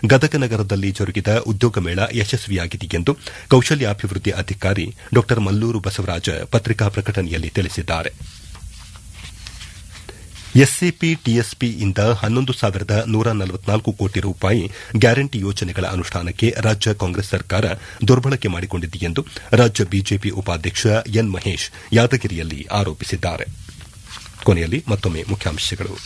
ಗದಗ ನಗರದಲ್ಲಿ ಜರುಗಿದ ಉದ್ಯೋಗ ಮೇಳ ಯಶಸ್ವಿಯಾಗಿದೆ ಎಂದು ಕೌಶಲ್ಯಾಭಿವೃದ್ಧಿ ಅಧಿಕಾರಿ ಡಾ ಮಲ್ಲೂರು ಬಸವರಾಜ ಪತ್ರಿಕಾ ಪ್ರಕಟಣೆಯಲ್ಲಿ ತಿಳಿಸಿದ್ದಾರೆ ಎಸ್ಸಿಪಿ ಟಿಎಸ್ಪಿಯಿಂದ ಹನ್ನೊಂದು ಸಾವಿರದ ನೂರ ನಲವತ್ನಾಲ್ಕು ಕೋಟಿ ರೂಪಾಯಿ ಗ್ಯಾರಂಟಿ ಯೋಜನೆಗಳ ಅನುಷ್ಠಾನಕ್ಕೆ ರಾಜ್ಯ ಕಾಂಗ್ರೆಸ್ ಸರ್ಕಾರ ದುರ್ಬಳಕೆ ಮಾಡಿಕೊಂಡಿದೆ ಎಂದು ರಾಜ್ಯ ಬಿಜೆಪಿ ಉಪಾಧ್ಯಕ್ಷ ಎನ್ ಮಹೇಶ್ ಯಾದಗಿರಿಯಲ್ಲಿ ಆರೋಪಿಸಿದ್ದಾರೆ ಕೊನೆಯಲ್ಲಿ ಮತ್ತೊಮ್ಮೆ ಮುಖ್ಯಾಂಶಗಳು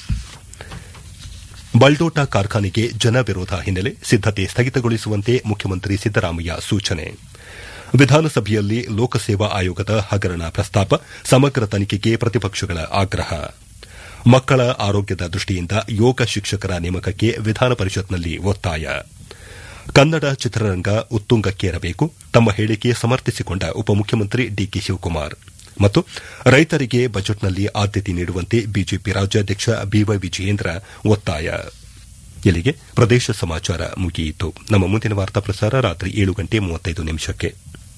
ಬಲ್ಡೋಟ ಕಾರ್ಖಾನೆಗೆ ಜನ ವಿರೋಧ ಹಿನ್ನೆಲೆ ಸಿದ್ದತೆ ಸ್ಥಗಿತಗೊಳಿಸುವಂತೆ ಮುಖ್ಯಮಂತ್ರಿ ಸಿದ್ದರಾಮಯ್ಯ ಸೂಚನೆ ವಿಧಾನಸಭೆಯಲ್ಲಿ ಲೋಕಸೇವಾ ಆಯೋಗದ ಹಗರಣ ಪ್ರಸ್ತಾಪ ಸಮಗ್ರ ತನಿಖೆಗೆ ಪ್ರತಿಪಕ್ಷಗಳ ಆಗ್ರಹ ಮಕ್ಕಳ ಆರೋಗ್ಯದ ದೃಷ್ಟಿಯಿಂದ ಯೋಗ ಶಿಕ್ಷಕರ ನೇಮಕಕ್ಕೆ ವಿಧಾನ ಪರಿಷತ್ನಲ್ಲಿ ಒತ್ತಾಯ ಕನ್ನಡ ಚಿತ್ರರಂಗ ಉತ್ತುಂಗಕ್ಕೇರಬೇಕು ತಮ್ಮ ಹೇಳಿಕೆ ಸಮರ್ಥಿಸಿಕೊಂಡ ಉಪಮುಖ್ಯಮಂತ್ರಿ ಡಿಕೆ ಶಿವಕುಮಾರ್ ಮತ್ತು ರೈತರಿಗೆ ಬಜೆಟ್ನಲ್ಲಿ ಆದ್ಯತೆ ನೀಡುವಂತೆ ಬಿಜೆಪಿ ರಾಜ್ಯಾಧ್ಯಕ್ಷ ಬಿವೈ ವಿಜಯೇಂದ್ರ ಒತ್ತಾಯ ಇಲ್ಲಿಗೆ ಪ್ರದೇಶ ಸಮಾಚಾರ ಮುಗಿಯಿತು ನಮ್ಮ ಮುಂದಿನ ವಾರ್ತಾ ಪ್ರಸಾರ ರಾತ್ರಿ ಏಳು ಗಂಟೆ ಮೂವತ್ತೈದು ನಿಮಿಷಕ್ಕೆ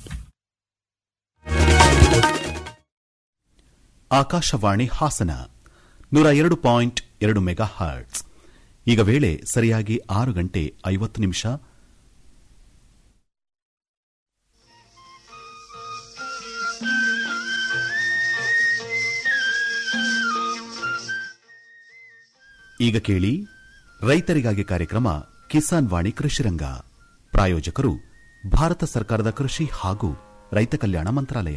ಆಕಾಶವಾಣಿ ಹಾಸನ ನೂರ ಎರಡು ಪಾಯಿಂಟ್ ಎರಡು ಮೆಗಾ ಹರ್ಟ್ಸ್ ಈಗ ವೇಳೆ ಸರಿಯಾಗಿ ಆರು ಗಂಟೆ ಐವತ್ತು ನಿಮಿಷ ಈಗ ಕೇಳಿ ರೈತರಿಗಾಗಿ ಕಾರ್ಯಕ್ರಮ ಕಿಸಾನ್ ವಾಣಿ ಕೃಷಿರಂಗ ಪ್ರಾಯೋಜಕರು ಭಾರತ ಸರ್ಕಾರದ ಕೃಷಿ ಹಾಗೂ ರೈತ ಕಲ್ಯಾಣ ಮಂತ್ರಾಲಯ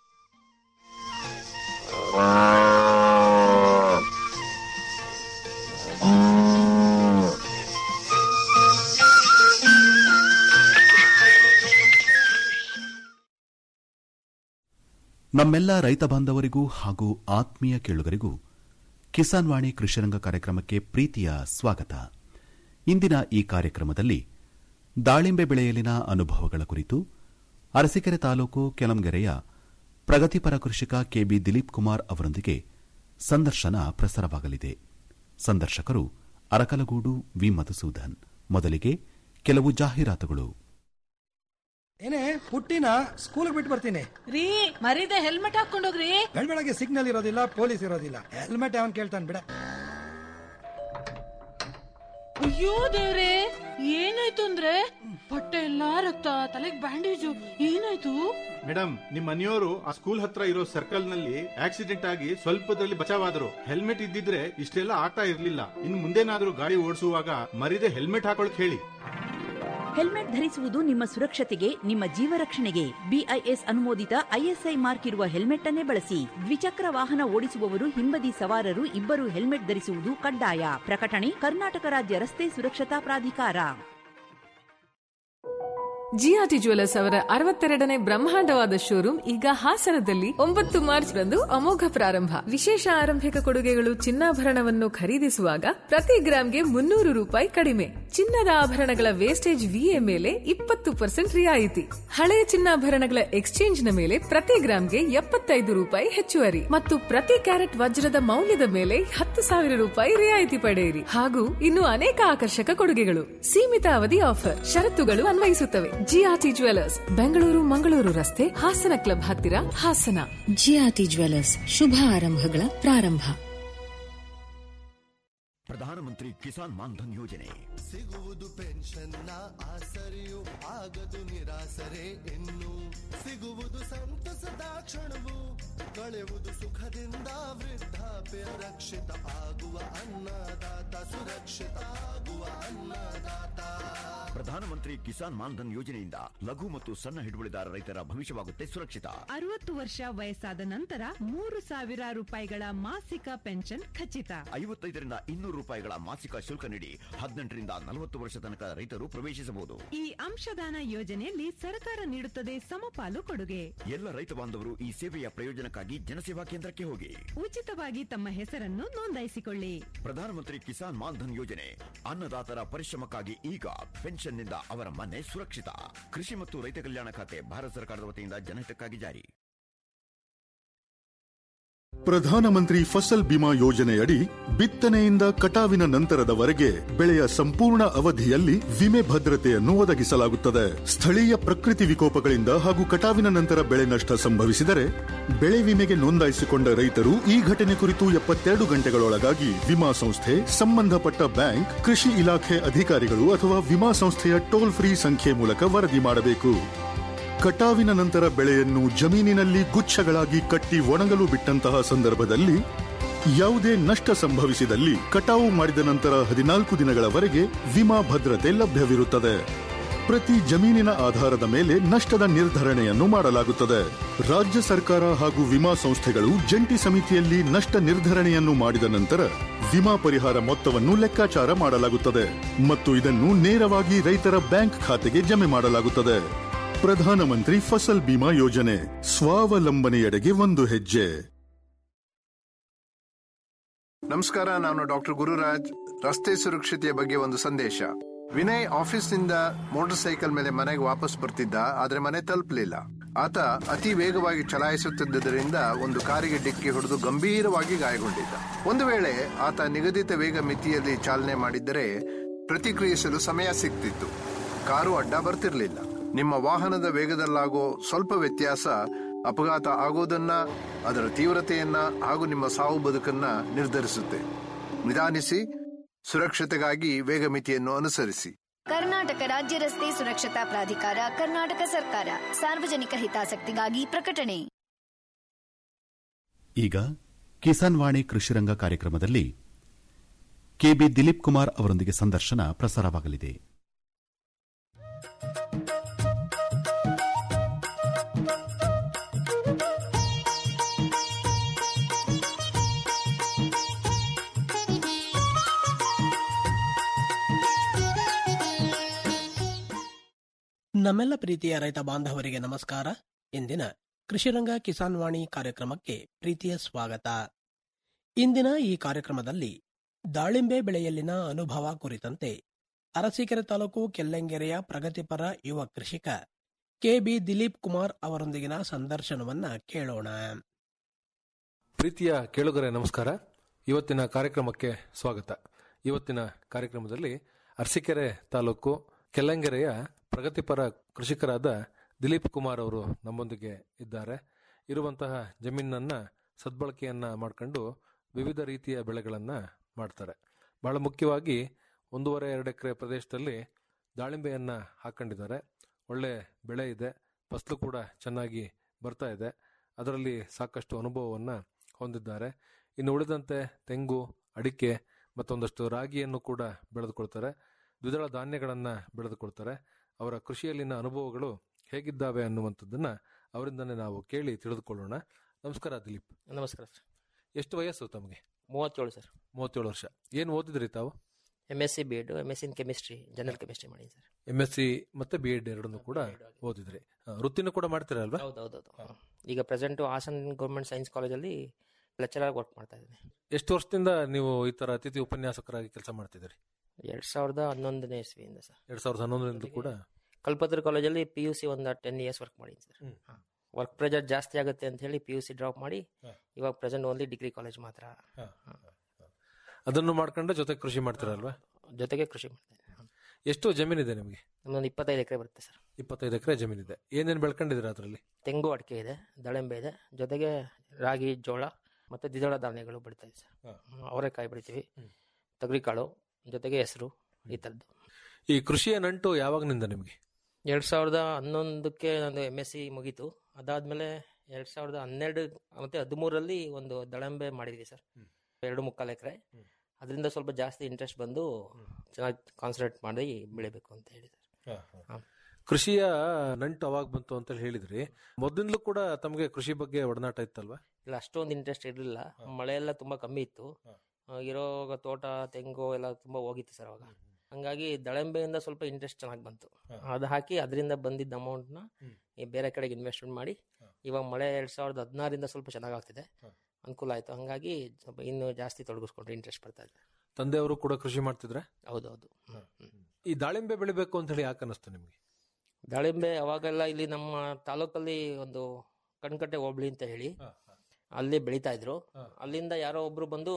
ನಮ್ಮೆಲ್ಲ ರೈತ ಬಾಂಧವರಿಗೂ ಹಾಗೂ ಆತ್ಮೀಯ ಕೇಳುಗರಿಗೂ ಕಿಸಾನ್ ವಾಣಿ ಕೃಷಿರಂಗ ಕಾರ್ಯಕ್ರಮಕ್ಕೆ ಪ್ರೀತಿಯ ಸ್ವಾಗತ ಇಂದಿನ ಈ ಕಾರ್ಯಕ್ರಮದಲ್ಲಿ ದಾಳಿಂಬೆ ಬೆಳೆಯಲಿನ ಅನುಭವಗಳ ಕುರಿತು ಅರಸೀಕೆರೆ ತಾಲೂಕು ಕೆಲಂಗೆರೆಯ ಪ್ರಗತಿಪರ ಕೃಷಿಕ ಕೆಬಿ ದಿಲೀಪ್ ಕುಮಾರ್ ಅವರೊಂದಿಗೆ ಸಂದರ್ಶನ ಪ್ರಸಾರವಾಗಲಿದೆ ಸಂದರ್ಶಕರು ಅರಕಲಗೂಡು ವಿ ಮಧುಸೂದನ್ ಮೊದಲಿಗೆ ಕೆಲವು ಜಾಹೀರಾತುಗಳು ಏನೇ ಪುಟ್ಟಿನ ಸ್ಕೂಲ್ ಬಿಟ್ಟು ಬರ್ತೀನಿ ರೀ ಮರೀದೆ ಹೆಲ್ಮೆಟ್ ಹಾಕೊಂಡೋಗ್ರಿ ಬೆಳಗ್ಗೆ ಸಿಗ್ನಲ್ ಇರೋದಿಲ್ಲ ಪೊಲೀಸ್ ಇರೋದಿಲ್ಲ ಹೆಲ್ಮೆಟ್ ಅವನ್ ಕೇಳ್ತಾನೆ ಬಿಡ ಅಯ್ಯೋ ದೇವ್ರೆ ಏನಾಯ್ತು ಅಂದ್ರೆ ಬಟ್ಟೆ ಎಲ್ಲಾ ರಕ್ತ ತಲೆಗ್ ಬ್ಯಾಂಡೇಜು ಏನಾಯ್ತು ಮೇಡಮ್ ನಿಮ್ ಮನೆಯವರು ಆ ಸ್ಕೂಲ್ ಹತ್ರ ಇರೋ ಸರ್ಕಲ್ ನಲ್ಲಿ ಆಕ್ಸಿಡೆಂಟ್ ಆಗಿ ಸ್ವಲ್ಪದಲ್ಲಿ ಬಚಾವಾದ್ರು ಹೆಲ್ಮೆಟ್ ಇದ್ದಿದ್ರೆ ಇಷ್ಟೆಲ್ಲ ಆಗ್ತಾ ಇರ್ಲಿಲ್ಲ ಇನ್ ಮುಂದೇನಾದ್ರೂ ಗಾಡಿ ಓಡಿಸುವಾಗ ಮರಿದೆ ಹೆಲ್ಮೆಟ್ ಹಾಕೊಳಕ್ ಹೇಳಿ ಹೆಲ್ಮೆಟ್ ಧರಿಸುವುದು ನಿಮ್ಮ ಸುರಕ್ಷತೆಗೆ ನಿಮ್ಮ ಜೀವ ರಕ್ಷಣೆಗೆ ಬಿಐಎಸ್ ಅನುಮೋದಿತ ಐಎಸ್ಐ ಮಾರ್ಕ್ ಇರುವ ಹೆಲ್ಮೆಟ್ ಅನ್ನೇ ಬಳಸಿ ದ್ವಿಚಕ್ರ ವಾಹನ ಓಡಿಸುವವರು ಹಿಂಬದಿ ಸವಾರರು ಇಬ್ಬರು ಹೆಲ್ಮೆಟ್ ಧರಿಸುವುದು ಕಡ್ಡಾಯ ಪ್ರಕಟಣೆ ಕರ್ನಾಟಕ ರಾಜ್ಯ ರಸ್ತೆ ಸುರಕ್ಷತಾ ಪ್ರಾಧಿಕಾರ ಜಿಆರ್ಟಿ ಜ್ಯುವೆಲರ್ಸ್ ಅವರ ಅರವತ್ತೆರಡನೇ ಬ್ರಹ್ಮಾಂಡವಾದ ಶೋರೂಮ್ ಈಗ ಹಾಸನದಲ್ಲಿ ಒಂಬತ್ತು ಮಾರ್ಚ್ ರಂದು ಅಮೋಘ ಪ್ರಾರಂಭ ವಿಶೇಷ ಆರಂಭಿಕ ಕೊಡುಗೆಗಳು ಚಿನ್ನಾಭರಣವನ್ನು ಖರೀದಿಸುವಾಗ ಪ್ರತಿ ಗ್ರಾಂಗೆ ಮುನ್ನೂರು ರೂಪಾಯಿ ಕಡಿಮೆ ಚಿನ್ನದ ಆಭರಣಗಳ ವೇಸ್ಟೇಜ್ ವಿಎ ಮೇಲೆ ಇಪ್ಪತ್ತು ಪರ್ಸೆಂಟ್ ರಿಯಾಯಿತಿ ಹಳೆಯ ಚಿನ್ನಾಭರಣಗಳ ಎಕ್ಸ್ಚೇಂಜ್ ನ ಮೇಲೆ ಪ್ರತಿ ಗ್ರಾಂಗೆ ಎಪ್ಪತ್ತೈದು ರೂಪಾಯಿ ಹೆಚ್ಚುವರಿ ಮತ್ತು ಪ್ರತಿ ಕ್ಯಾರೆಟ್ ವಜ್ರದ ಮೌಲ್ಯದ ಮೇಲೆ ಹತ್ತು ಸಾವಿರ ರೂಪಾಯಿ ರಿಯಾಯಿತಿ ಪಡೆಯಿರಿ ಹಾಗೂ ಇನ್ನು ಅನೇಕ ಆಕರ್ಷಕ ಕೊಡುಗೆಗಳು ಸೀಮಿತ ಅವಧಿ ಆಫರ್ ಷರತ್ತುಗಳು ಅನ್ವಯಿಸುತ್ತವೆ ಜಿಆರ್ಟಿ ಜ್ಯುವೆಲರ್ಸ್ ಬೆಂಗಳೂರು ಮಂಗಳೂರು ರಸ್ತೆ ಹಾಸನ ಕ್ಲಬ್ ಹತ್ತಿರ ಹಾಸನ ಜಿಆರ್ಟಿ ಜ್ಯುವೆಲರ್ಸ್ ಶುಭ ಆರಂಭಗಳ ಪ್ರಾರಂಭ ಪ್ರಧಾನಮಂತ್ರಿ ಕಿಸಾನ್ ಮಾನ್ಧನ್ ಯೋಜನೆ ಸಿಗುವುದು ಪೆನ್ಷನ್ನ ಆಸರೆಯು ಆಗದು ನಿರಾಸರೆ ಇನ್ನು ಸಿಗುವುದು ಸಂತಸದ ಕ್ಷಣವು ಕಳೆಯುವುದು ಸುಖದಿಂದ ವೃದ್ಧಾಪ್ಯ ರಕ್ಷಿತ ಆಗುವ ಅನ್ನದಾತ ಸುರಕ್ಷಿತ ಆಗುವ ಅನ್ನದಾತ ಪ್ರಧಾನಮಂತ್ರಿ ಕಿಸಾನ್ ಮಾನ್ಧನ್ ಯೋಜನೆಯಿಂದ ಲಘು ಮತ್ತು ಸಣ್ಣ ಹಿಡುವಳಿದಾರ ರೈತರ ಭವಿಷ್ಯವಾಗುತ್ತೆ ಸುರಕ್ಷಿತ ಅರವತ್ತು ವರ್ಷ ವಯಸ್ಸಾದ ನಂತರ ಮೂರು ಸಾವಿರ ರೂಪಾಯಿಗಳ ಮಾಸಿಕ ಪೆನ್ಷನ್ ಖಚಿತ ಐವತ್ತೈದರಿಂದ ಇನ್ನೂರು ರೂಪಾಯಿಗಳ ಮಾಸಿಕ ಶುಲ್ಕ ನೀಡಿ ಹದಿನೆಂಟರಿಂದ ನಲವತ್ತು ವರ್ಷ ತನಕ ರೈತರು ಪ್ರವೇಶಿಸಬಹುದು ಈ ಅಂಶದಾನ ಯೋಜನೆಯಲ್ಲಿ ಸರ್ಕಾರ ನೀಡುತ್ತದೆ ಸಮಪಾಲು ಕೊಡುಗೆ ಎಲ್ಲ ರೈತ ಬಾಂಧವರು ಈ ಸೇವೆಯ ಪ್ರಯೋಜನಕ್ಕಾಗಿ ಜನಸೇವಾ ಕೇಂದ್ರಕ್ಕೆ ಹೋಗಿ ಉಚಿತವಾಗಿ ತಮ್ಮ ಹೆಸರನ್ನು ನೋಂದಾಯಿಸಿಕೊಳ್ಳಿ ಪ್ರಧಾನಮಂತ್ರಿ ಕಿಸಾನ್ ಮಾನ್ಧನ್ ಯೋಜನೆ ಅನ್ನದಾತರ ಪರಿಶ್ರಮಕ್ಕಾಗಿ ಈಗ ಪೆನ್ಷನ್ನಿಂದ ಅವರ ಮನೆ ಸುರಕ್ಷಿತ ಕೃಷಿ ಮತ್ತು ರೈತ ಕಲ್ಯಾಣ ಖಾತೆ ಭಾರತ ಸರ್ಕಾರದ ವತಿಯಿಂದ ಜನಹಿತಕ್ಕಾಗಿ ಜಾರಿ ಪ್ರಧಾನಮಂತ್ರಿ ಫಸಲ್ ಬಿಮಾ ಯೋಜನೆಯಡಿ ಬಿತ್ತನೆಯಿಂದ ಕಟಾವಿನ ನಂತರದವರೆಗೆ ಬೆಳೆಯ ಸಂಪೂರ್ಣ ಅವಧಿಯಲ್ಲಿ ವಿಮೆ ಭದ್ರತೆಯನ್ನು ಒದಗಿಸಲಾಗುತ್ತದೆ ಸ್ಥಳೀಯ ಪ್ರಕೃತಿ ವಿಕೋಪಗಳಿಂದ ಹಾಗೂ ಕಟಾವಿನ ನಂತರ ಬೆಳೆ ನಷ್ಟ ಸಂಭವಿಸಿದರೆ ಬೆಳೆ ವಿಮೆಗೆ ನೋಂದಾಯಿಸಿಕೊಂಡ ರೈತರು ಈ ಘಟನೆ ಕುರಿತು ಎಪ್ಪತ್ತೆರಡು ಗಂಟೆಗಳೊಳಗಾಗಿ ವಿಮಾ ಸಂಸ್ಥೆ ಸಂಬಂಧಪಟ್ಟ ಬ್ಯಾಂಕ್ ಕೃಷಿ ಇಲಾಖೆ ಅಧಿಕಾರಿಗಳು ಅಥವಾ ವಿಮಾ ಸಂಸ್ಥೆಯ ಟೋಲ್ ಫ್ರೀ ಸಂಖ್ಯೆ ಮೂಲಕ ವರದಿ ಮಾಡಬೇಕು ಕಟಾವಿನ ನಂತರ ಬೆಳೆಯನ್ನು ಜಮೀನಿನಲ್ಲಿ ಗುಚ್ಛಗಳಾಗಿ ಕಟ್ಟಿ ಒಣಗಲು ಬಿಟ್ಟಂತಹ ಸಂದರ್ಭದಲ್ಲಿ ಯಾವುದೇ ನಷ್ಟ ಸಂಭವಿಸಿದಲ್ಲಿ ಕಟಾವು ಮಾಡಿದ ನಂತರ ಹದಿನಾಲ್ಕು ದಿನಗಳವರೆಗೆ ವಿಮಾ ಭದ್ರತೆ ಲಭ್ಯವಿರುತ್ತದೆ ಪ್ರತಿ ಜಮೀನಿನ ಆಧಾರದ ಮೇಲೆ ನಷ್ಟದ ನಿರ್ಧರಣೆಯನ್ನು ಮಾಡಲಾಗುತ್ತದೆ ರಾಜ್ಯ ಸರ್ಕಾರ ಹಾಗೂ ವಿಮಾ ಸಂಸ್ಥೆಗಳು ಜಂಟಿ ಸಮಿತಿಯಲ್ಲಿ ನಷ್ಟ ನಿರ್ಧರಣೆಯನ್ನು ಮಾಡಿದ ನಂತರ ವಿಮಾ ಪರಿಹಾರ ಮೊತ್ತವನ್ನು ಲೆಕ್ಕಾಚಾರ ಮಾಡಲಾಗುತ್ತದೆ ಮತ್ತು ಇದನ್ನು ನೇರವಾಗಿ ರೈತರ ಬ್ಯಾಂಕ್ ಖಾತೆಗೆ ಜಮೆ ಮಾಡಲಾಗುತ್ತದೆ ಪ್ರಧಾನಮಂತ್ರಿ ಫಸಲ್ ಬಿಮಾ ಯೋಜನೆ ಸ್ವಾವಲಂಬನೆಯೆಡೆಗೆ ಒಂದು ಹೆಜ್ಜೆ ನಮಸ್ಕಾರ ನಾನು ಡಾಕ್ಟರ್ ಗುರುರಾಜ್ ರಸ್ತೆ ಸುರಕ್ಷತೆಯ ಬಗ್ಗೆ ಒಂದು ಸಂದೇಶ ವಿನಯ್ ಆಫೀಸ್ನಿಂದ ಮೋಟಾರ್ ಸೈಕಲ್ ಮೇಲೆ ಮನೆಗೆ ವಾಪಸ್ ಬರ್ತಿದ್ದ ಆದ್ರೆ ಮನೆ ತಲುಪಲಿಲ್ಲ ಆತ ಅತಿ ವೇಗವಾಗಿ ಚಲಾಯಿಸುತ್ತಿದ್ದರಿಂದ ಒಂದು ಕಾರಿಗೆ ಡಿಕ್ಕಿ ಹೊಡೆದು ಗಂಭೀರವಾಗಿ ಗಾಯಗೊಂಡಿದ್ದ ಒಂದು ವೇಳೆ ಆತ ನಿಗದಿತ ವೇಗ ಮಿತಿಯಲ್ಲಿ ಚಾಲನೆ ಮಾಡಿದ್ದರೆ ಪ್ರತಿಕ್ರಿಯಿಸಲು ಸಮಯ ಸಿಗ್ತಿತ್ತು ಕಾರು ಅಡ್ಡ ಬರ್ತಿರ್ಲಿಲ್ಲ ನಿಮ್ಮ ವಾಹನದ ವೇಗದಲ್ಲಾಗೋ ಸ್ವಲ್ಪ ವ್ಯತ್ಯಾಸ ಅಪಘಾತ ಆಗೋದನ್ನ ಅದರ ತೀವ್ರತೆಯನ್ನ ಹಾಗೂ ನಿಮ್ಮ ಸಾವು ಬದುಕನ್ನ ನಿರ್ಧರಿಸುತ್ತೆ ನಿಧಾನಿಸಿ ಸುರಕ್ಷತೆಗಾಗಿ ವೇಗ ಮಿತಿಯನ್ನು ಅನುಸರಿಸಿ ಕರ್ನಾಟಕ ರಾಜ್ಯ ರಸ್ತೆ ಸುರಕ್ಷತಾ ಪ್ರಾಧಿಕಾರ ಕರ್ನಾಟಕ ಸರ್ಕಾರ ಸಾರ್ವಜನಿಕ ಹಿತಾಸಕ್ತಿಗಾಗಿ ಪ್ರಕಟಣೆ ಈಗ ಕಿಸಾನ್ ವಾಣಿ ಕೃಷಿರಂಗ ಕಾರ್ಯಕ್ರಮದಲ್ಲಿ ಕೆಬಿ ದಿಲೀಪ್ ಕುಮಾರ್ ಅವರೊಂದಿಗೆ ಸಂದರ್ಶನ ಪ್ರಸಾರವಾಗಲಿದೆ ನಮ್ಮೆಲ್ಲ ಪ್ರೀತಿಯ ರೈತ ಬಾಂಧವರಿಗೆ ನಮಸ್ಕಾರ ಇಂದಿನ ಕೃಷಿರಂಗ ಕಿಸಾನ್ ವಾಣಿ ಕಾರ್ಯಕ್ರಮಕ್ಕೆ ಪ್ರೀತಿಯ ಸ್ವಾಗತ ಇಂದಿನ ಈ ಕಾರ್ಯಕ್ರಮದಲ್ಲಿ ದಾಳಿಂಬೆ ಬೆಳೆಯಲ್ಲಿನ ಅನುಭವ ಕುರಿತಂತೆ ಅರಸೀಕೆರೆ ತಾಲೂಕು ಕೆಲ್ಲಂಗೆರೆಯ ಪ್ರಗತಿಪರ ಯುವ ಕೃಷಿಕ ಕೆಬಿ ದಿಲೀಪ್ ಕುಮಾರ್ ಅವರೊಂದಿಗಿನ ಸಂದರ್ಶನವನ್ನ ಕೇಳೋಣ ಪ್ರೀತಿಯ ಕೇಳುಗರೆ ನಮಸ್ಕಾರ ಇವತ್ತಿನ ಕಾರ್ಯಕ್ರಮಕ್ಕೆ ಸ್ವಾಗತ ಇವತ್ತಿನ ಕಾರ್ಯಕ್ರಮದಲ್ಲಿ ಅರಸೀಕೆರೆ ತಾಲೂಕು ಕೆಲ್ಲಂಗೆರೆಯ ಪ್ರಗತಿಪರ ಕೃಷಿಕರಾದ ದಿಲೀಪ್ ಕುಮಾರ್ ಅವರು ನಮ್ಮೊಂದಿಗೆ ಇದ್ದಾರೆ ಇರುವಂತಹ ಜಮೀನನ್ನ ಸದ್ಬಳಕೆಯನ್ನ ಮಾಡಿಕೊಂಡು ವಿವಿಧ ರೀತಿಯ ಬೆಳೆಗಳನ್ನ ಮಾಡ್ತಾರೆ ಬಹಳ ಮುಖ್ಯವಾಗಿ ಒಂದೂವರೆ ಎರಡು ಎಕರೆ ಪ್ರದೇಶದಲ್ಲಿ ದಾಳಿಂಬೆಯನ್ನ ಹಾಕೊಂಡಿದ್ದಾರೆ ಒಳ್ಳೆ ಬೆಳೆ ಇದೆ ಫಸಲು ಕೂಡ ಚೆನ್ನಾಗಿ ಬರ್ತಾ ಇದೆ ಅದರಲ್ಲಿ ಸಾಕಷ್ಟು ಅನುಭವವನ್ನ ಹೊಂದಿದ್ದಾರೆ ಇನ್ನು ಉಳಿದಂತೆ ತೆಂಗು ಅಡಿಕೆ ಮತ್ತೊಂದಷ್ಟು ರಾಗಿಯನ್ನು ಕೂಡ ಬೆಳೆದುಕೊಳ್ತಾರೆ ದ್ವಿದಳ ಧಾನ್ಯಗಳನ್ನ ಬೆಳೆದುಕೊಳ್ತಾರೆ ಅವರ ಕೃಷಿಯಲ್ಲಿನ ಅನುಭವಗಳು ಹೇಗಿದ್ದಾವೆ ಅನ್ನುವಂಥದ್ದನ್ನ ಅವರಿಂದನೇ ನಾವು ಕೇಳಿ ತಿಳಿದುಕೊಳ್ಳೋಣ ನಮಸ್ಕಾರ ದಿಲೀಪ್ ನಮಸ್ಕಾರ ಸರ್ ಎಷ್ಟು ವಯಸ್ಸು ತಮಗೆ ಮೂವತ್ತೇಳು ಸರ್ ಮೂವತ್ತೇಳು ವರ್ಷ ಏನು ಓದಿದ್ರಿ ತಾವು M S C B Ed M S in chemistry general chemistry ಮಾಡಿ ಸರ್ ಎಂ ಎಸ್ ಸಿ ಮತ್ತೆ ಬಿ ಎಡ್ ಎರಡನ್ನು ಕೂಡ ಓದಿದ್ರಿ ಆ, ವೃತ್ತಿನೂ ಕೂಡ ಮಾಡ್ತೀರಲ್ವಾ ಹೌದೌದು ಈಗ ಪ್ರೆಸೆಂಟ್ ಹಾಸನ್ ಗೌರ್ಮೆಂಟ್ ಸೈನ್ಸ್ ಕಾಲೇಜಲ್ಲಿ ಲೆಕ್ಚರರ್ ವರ್ಕ್ ಮಾಡ್ತಾ ಇದ್ದೀನಿ ಎಷ್ಟು ವರ್ಷದಿಂದ ನೀವು ಈ ತರ ಅತಿಥಿ ಉಪನ್ಯಾಸಕರಾಗಿ ಕೆಲಸ ಮಾಡ್ತಿದ್ದೀರಿ ಎರಡ್ ಸಾವಿರದ ಹನ್ನೊಂದನೇ ಇಸ್ವಿಯಿಂದ ಸರ್ ಎರಡ್ ಸಾವಿರದ ಹನ್ನೊಂದರಿಂದ ಕೂಡ ಕಲ್ಪತರು ಕಾಲೇಜಲ್ಲಿ ಪಿ ಯು ಸಿ ಒಂದು ಟೆನ್ ಇಯರ್ಸ್ ವರ್ಕ್ ಮಾಡಿದ್ದೀನಿ ಸರ್ ವರ್ಕ್ ಪ್ರೆಜರ್ ಜಾಸ್ತಿ ಆಗುತ್ತೆ ಅಂತ ಹೇಳಿ ಪಿ ಯು ಸಿ ಡ್ರಾಪ್ ಮಾಡಿ ಇವಾಗ ಪ್ರೆಸೆಂಟ್ ಓನ್ಲಿ ಡಿಗ್ರಿ ಕಾಲೇಜ್ ಮಾತ್ರ ಅದನ್ನು ಮಾಡ್ಕೊಂಡು ಜೊತೆ ಕೃಷಿ ಮಾಡ್ತೀರಲ್ವಾ ಜೊತೆಗೆ ಕೃಷಿ ಮಾಡ್ತೀನಿ ಎಷ್ಟು ಜಮೀನಿದೆ ನಿಮಗೆ ನಮ್ಮೊಂದು ಇಪ್ಪತ್ತೈದು ಎಕರೆ ಬರುತ್ತೆ ಸರ್ ಇಪ್ಪತ್ತೈದು ಎಕರೆ ಜಮೀನಿದೆ ಏನೇನು ಬೆಳ್ಕೊಂಡಿದ್ದೀರಾ ಅದರಲ್ಲಿ ತೆಂಗು ಅಡಿಕೆ ಇದೆ ದಾಳಿಂಬೆ ಇದೆ ಜೊತೆಗೆ ರಾಗಿ ಜೋಳ ಮತ್ತು ದ್ವಿದಳ ಧಾನ್ಯಗಳು ಬೆಳಿತಾ ಇದೆ ಸರ್ ಹ್ಮ್, ಅವರೆಕಾಯಿ ಬೆಳಿತೀವಿ ತೊಗರಿಕಾಳು ಜೊತೆಗೆ ಹೆಸರು ಈ ಥರದ್ದು ಈ ಕೃಷಿಯ ನಂಟು ಯಾವಾಗನಿಂದ ನಿಮಗೆ ಎರಡು ಸಾವಿರದ ಹನ್ನೊಂದಕ್ಕೆ ನಾನು ಎಮ್ ಎಸ್ ಸಿ ಮುಗೀತು ಅದಾದಮೇಲೆ ಎರಡು ಸಾವಿರದ ಹನ್ನೆರಡು ಮತ್ತು ಹದಿಮೂರರಲ್ಲಿ ಒಂದು ದಾಳಿಂಬೆ ಮಾಡಿದ್ವಿ ಸರ್ ಎರಡು ಮುಕ್ಕಾಲು ಎಕರೆ ಅದರಿಂದ ಸ್ವಲ್ಪ ಜಾಸ್ತಿ ಇಂಟ್ರೆಸ್ಟ್ ಬಂದು ಚೆನ್ನಾಗಿ ಕಾನ್ಸಂಟ್ರೇಟ್ ಮಾಡಿ ಬೆಳಿಬೇಕು ಅಂತ ಹೇಳಿ ಸರ್ ಹಾಂ. ಕೃಷಿಯ ನಂಟು ಅವಾಗ ಬಂತು ಅಂತ ಹೇಳಿದ್ರಿ ಮೊದಲಿಂದಲೂ ಕೂಡ ತಮಗೆ ಕೃಷಿ ಬಗ್ಗೆ ಒಡನಾಟ ಇತ್ತಲ್ವಾ ಇಲ್ಲ ಅಷ್ಟೊಂದು ಇಂಟ್ರೆಸ್ಟ್ ಇರಲಿಲ್ಲ ಮಳೆ ಎಲ್ಲ ತುಂಬ ಕಮ್ಮಿ ಇತ್ತು ಆ, ಇರೋ ತೋಟ ತೆಂಗು ಎಲ್ಲ ತುಂಬ ಹೋಗಿತ್ತು ಸರ್ ಅವಾಗ ಹಂಗಾಗಿ ದಾಳಿಂಬೆಯಿಂದ ಸ್ವಲ್ಪ ಇಂಟ್ರೆಸ್ಟ್ ಚೆನ್ನಾಗಿ ಬಂತು ಅದು ಹಾಕಿ ಅದರಿಂದ ಬಂದಿದ್ದ ಅಮೌಂಟ್ನ ಈ ಬೇರೆ ಕಡೆಗೆ ಇನ್ವೆಸ್ಟ್ಮೆಂಟ್ ಮಾಡಿ ಇವಾಗ ಮಳೆ ಎರಡು ಸಾವಿರದ ಹದಿನಾರಿಂದ ಸ್ವಲ್ಪ ಚೆನ್ನಾಗಿ ಆಗ್ತಿದೆ ಅನುಕೂಲ ಆಯಿತು ಹಂಗಾಗಿ ಸ್ವಲ್ಪ ಇನ್ನೂ ಜಾಸ್ತಿ ತೊಡಗಿಸ್ಕೊಂಡ್ರೆ ಇಂಟ್ರೆಸ್ಟ್ ಬರ್ತಾ ಇದೆ ತಂದೆಯವರು ಕೂಡ ಕೃಷಿ ಮಾಡ್ತಿದ್ರೆ ಹೌದೌದು ಈ ದಾಳಿಂಬೆ ಬೆಳಿಬೇಕು ಅಂತ ಹೇಳಿ ಯಾಕೆ ಅನಿಸ್ತು ನಿಮಗೆ ದಾಳಿಂಬೆ ಅವಾಗೆಲ್ಲ ಇಲ್ಲಿ ನಮ್ಮ ತಾಲೂಕಲ್ಲಿ ಒಂದು ಕಣ್ಕಟ್ಟೆ ಹೋಬಳಿ ಅಂತ ಹೇಳಿ ಅಲ್ಲಿ ಬೆಳೀತಾ ಇದ್ರು ಅಲ್ಲಿಂದ ಯಾರೋ ಒಬ್ರು ಬಂದು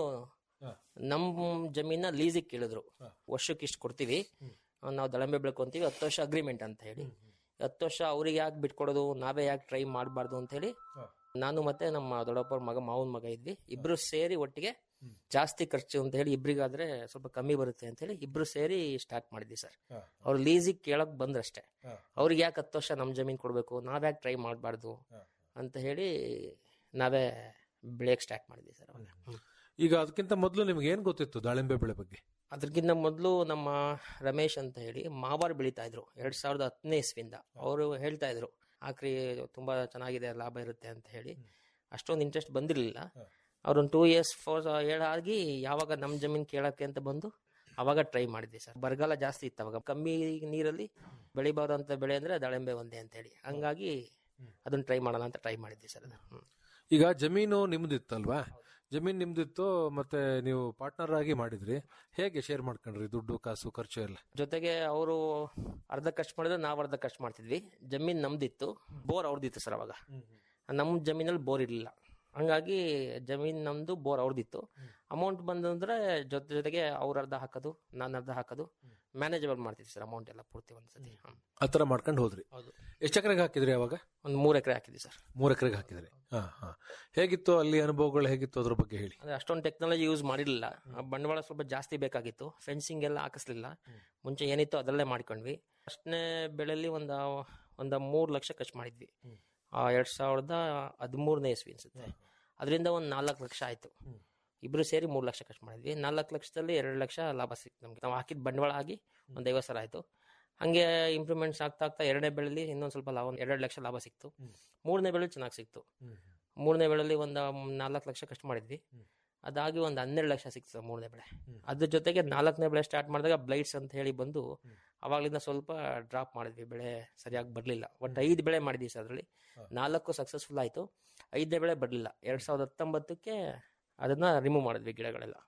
ನಮ್ಮ ಜಮೀನ ಲೀಸಿಗೆ ಕೇಳಿದ್ರು ವರ್ಷಕ್ಕೆ ಇಷ್ಟು ಕೊಡ್ತೀವಿ ನಾವು ದಾಳಿಂಬೆ ಬೆಳ್ಕೊಂತೀವಿ ಹತ್ತು ವರ್ಷ ಅಗ್ರಿಮೆಂಟ್ ಅಂತ ಹೇಳಿ ಹತ್ತು ವರ್ಷ ಅವ್ರಿಗೆ ಯಾಕೆ ಬಿಟ್ಕೊಡೋದು ನಾವೇ ಯಾಕೆ ಟ್ರೈ ಮಾಡಬಾರ್ದು ಅಂತ ಹೇಳಿ ನಾನು ಮತ್ತೆ ನಮ್ಮ ದೊಡ್ಡಪ್ಪರ ಮಗ ಮಾವನ ಮಗ ಇದ್ವಿ ಇಬ್ರು ಸೇರಿ ಒಟ್ಟಿಗೆ ಜಾಸ್ತಿ ಖರ್ಚು ಅಂತ ಹೇಳಿ ಇಬ್ರಿಗಾದ್ರೆ ಸ್ವಲ್ಪ ಕಮ್ಮಿ ಬರುತ್ತೆ ಅಂತ ಹೇಳಿ ಇಬ್ರು ಸೇರಿ ಸ್ಟಾರ್ಟ್ ಮಾಡಿದ್ವಿ ಸರ್ ಅವ್ರು ಲೀಸಿಗೆ ಕೇಳಕ್ ಬಂದ್ರಷ್ಟೇ ಅವ್ರಿಗೆ ಯಾಕೆ ಹತ್ತು ವರ್ಷ ನಮ್ಮ ಜಮೀನ್ ಕೊಡ್ಬೇಕು ನಾವ್ಯಾಕೆ ಟ್ರೈ ಮಾಡಬಾರ್ದು ಅಂತ ಹೇಳಿ ನಾವೇ ಬೆಳೆಯಕ್ ಸ್ಟಾರ್ಟ್ ಮಾಡಿದ್ವಿ ಸರ್ ಅವಾಗ ಈಗ ಅದಕ್ಕಿಂತ ಮೊದಲು ನಿಮ್ಗೆ ಏನ್ ಗೊತ್ತಿತ್ತು ದಾಳಿಂಬೆ ಬೆಳೆ ಬಗ್ಗೆ ಅದಕ್ಕಿಂತ ಮೊದಲು ನಮ್ಮ ರಮೇಶ್ ಅಂತ ಹೇಳಿ ಮಾವಾರ್ ಬೆಳೀತಾ ಇದ್ರು ಎರಡ್ ಸಾವಿರದ ಹತ್ತನೇ ಇಸ್ವಿಂದ ಅವರು ಹೇಳ್ತಾ ಇದ್ರು ಆಕ್ರಿ ತುಂಬಾ ಚೆನ್ನಾಗಿದೆ ಲಾಭ ಇರುತ್ತೆ ಅಂತ ಹೇಳಿ ಅಷ್ಟೊಂದು ಇಂಟ್ರೆಸ್ಟ್ ಬಂದಿರಲಿಲ್ಲ ಅವ್ರೊಂದು ಟೂ ಇಯರ್ಸ್ ಫೋರ್ ಹೇಳಾಗಿ ಯಾವಾಗ ನಮ್ಮ ಜಮೀನ್ ಕೇಳಕ್ಕೆ ಅಂತ ಬಂದು ಅವಾಗ ಟ್ರೈ ಮಾಡಿದ್ವಿ ಸರ್ ಬರಗಾಲ ಜಾಸ್ತಿ ಇತ್ತು ಅವಾಗ ಕಮ್ಮಿ ನೀರಲ್ಲಿ ಬೆಳಿಬಾರ್ದಂತ ಬೆಳೆ ಅಂದ್ರೆ ದಾಳಿಂಬೆ ಒಂದೇ ಅಂತ ಹೇಳಿ ಹಂಗಾಗಿ ಅದನ್ನ ಟ್ರೈ ಮಾಡೋಣ ಅಂತ ಟ್ರೈ ಮಾಡಿದ್ವಿ ಸರ್ ಅದು ಹ್ಮ್. ಈಗ ಜಮೀನು ನಿಮ್ದಿತ್ತಲ್ವಾ ಜಮೀನ್ ನಿಮ್ದಿತ್ತು ಮತ್ತೆ ನೀವು ಪಾರ್ಟ್ನರ್ ಆಗಿ ಮಾಡಿದ್ರಿ ಹೇಗೆ ಶೇರ್ ಮಾಡ್ಕೊಂಡ್ರಿ ದುಡ್ಡು ಕಾಸು ಖರ್ಚು ಎಲ್ಲ ಜೊತೆಗೆ ಅವರು ಅರ್ಧ ಖರ್ಚು ಮಾಡಿದ್ರೆ ನಾವು ಅರ್ಧ ಖರ್ಚು ಮಾಡ್ತಿದ್ವಿ ಜಮೀನ್ ನಮ್ದಿತ್ತು ಬೋರ್ ಅವ್ರದಿತ್ತು ಸರ್ ಅವಾಗ ನಮ್ಮ ಜಮೀನಲ್ಲಿ ಬೋರ್ ಇರಲಿಲ್ಲ ಹಂಗಾಗಿ ಜಮೀನ್ ನಮ್ದು ಬೋರ್ ಅವ್ರದಿತ್ತು ಅಮೌಂಟ್ ಬಂದಂದ್ರೆ ಜೊತೆ ಜೊತೆಗೆ ಅವ್ರ ಅರ್ಧ ಹಾಕೋದು ನಾನು ಅರ್ಧ ಹಾಕೋದು ಮ್ಯಾನೇಜಬಲ್ ಮಾಡ್ತಿದ್ವಿ ಸರ್ ಅಮೌಂಟ್ ಎಲ್ಲ ಪೂರ್ತಿ ಒಂದ್ಸತಿ ಹ್ಮ್. ಆತರ ಮಾಡ್ಕೊಂಡು ಹೋದ್ರಿ ಹೌದು. ಎಷ್ಟು ಎಕರೆಗೆ ಹಾಕಿದ್ರಿ ಅವಾಗ ಒಂದ್ ಮೂರ್ ಎಕರೆ ಹಾಕಿದ್ವಿ ಸರ್ ಮೂರ್ ಎಕರೆಗೆ ಹಾಕಿದ್ರಿ ಹಾ ಹಾ ಹೇಗಿತ್ತು ಅಲ್ಲಿ ಅನುಭವಗಳು ಹೇಗಿತ್ತು ಅದ್ರ ಬಗ್ಗೆ ಹೇಳಿ ಅಂದ್ರೆ ಅಷ್ಟೊಂದು ಟೆಕ್ನಾಲಜಿ ಯೂಸ್ ಮಾಡಿರಲಿಲ್ಲ ಬಂಡವಾಳ ಸ್ವಲ್ಪ ಜಾಸ್ತಿ ಬೇಕಾಗಿತ್ತು ಫೆನ್ಸಿಂಗ್ ಎಲ್ಲ ಹಾಕಿಸ್ಲಿಲ್ಲ ಮುಂಚೆ ಏನಿತ್ತು ಅದರಲ್ಲೇ ಮಾಡ್ಕೊಂಡ್ವಿ ಫಸ್ಟ್ನೇ ಬೆಳೆಯಲ್ಲಿ ಒಂದ ಒಂದ ಮೂರ್ ಲಕ್ಷ ಖರ್ಚು ಮಾಡಿದ್ವಿ ಆ ಎರಡ್ ಸಾವಿರದ ಹದಿಮೂರನೇ ಇಸ್ವಿ ಅನ್ಸುತ್ತೆ ಅದರಿಂದ ಒಂದ್ ನಾಲ್ಕು ಲಕ್ಷ ಆಯ್ತು ಇಬ್ರು ಸೇರಿ ಮೂರ್ ಲಕ್ಷ ಖರ್ಚು ಮಾಡಿದ್ವಿ ನಾಲ್ಕು ಲಕ್ಷದಲ್ಲಿ ಎರಡು ಲಕ್ಷ ಲಾಭ ಸಿಕ್ತು ನಮ್ಗೆ ನಾವು ಹಾಕಿದ ಬಂಡವಾಳ ಆಗಿ ಒಂದ್ ಐವತ್ತು ಸಾವಿರ ಆಯ್ತು ಹಂಗೆ ಇಂಪ್ರೂವ್ಮೆಂಟ್ಸ್ ಆಗ್ತಾ ಆಗ್ತಾ ಎರಡನೇ ಬೆಳೆಯಲ್ಲಿ ಇನ್ನೊಂದ್ ಸ್ವಲ್ಪ ಲಾಭ ಒಂದ್ ಎರಡು ಲಕ್ಷ ಲಾಭ ಸಿಕ್ತು ಮೂರನೇ ಬೆಳೆ ಚೆನ್ನಾಗಿ ಸಿಕ್ತು ಮೂರನೇ ಬೆಳೆಯಲ್ಲಿ ಒಂದು ನಾಲ್ಕು ಲಕ್ಷ ಖರ್ಚು ಮಾಡಿದ್ವಿ ಅದಾಗಿ ಒಂದು ಹನ್ನೆರಡು ಲಕ್ಷ ಸಿಕ್ತು ಸರ್ ಮೂರನೇ ಬೆಳೆ ಅದ್ರ ಜೊತೆಗೆ ನಾಲ್ಕನೇ ಬೆಳೆ ಸ್ಟಾರ್ಟ್ ಮಾಡಿದಾಗ ಬ್ಲೈಟ್ಸ್ ಅಂತ ಹೇಳಿ ಬಂದು ಅವಾಗ್ಲಿಂದ ಸ್ವಲ್ಪ ಡ್ರಾಪ್ ಮಾಡಿದ್ವಿ ಬೆಳೆ ಸರಿಯಾಗಿ ಬರಲಿಲ್ಲ ಒಟ್ಟು ಐದು ಬೆಳೆ ಮಾಡಿದ್ವಿ ಸರ್ ಅದರಲ್ಲಿ ನಾಲ್ಕು ಸಕ್ಸಸ್ಫುಲ್ ಆಯಿತು ಐದನೇ ಬೆಳೆ ಬರಲಿಲ್ಲ ಎರಡು ಸಾವಿರದ ಹತ್ತೊಂಬತ್ತಕ್ಕೆ ಅದನ್ನ ರಿಮೂವ್ ಮಾಡಿದ್ವಿ ಗಿಡಗಳೆಲ್ಲ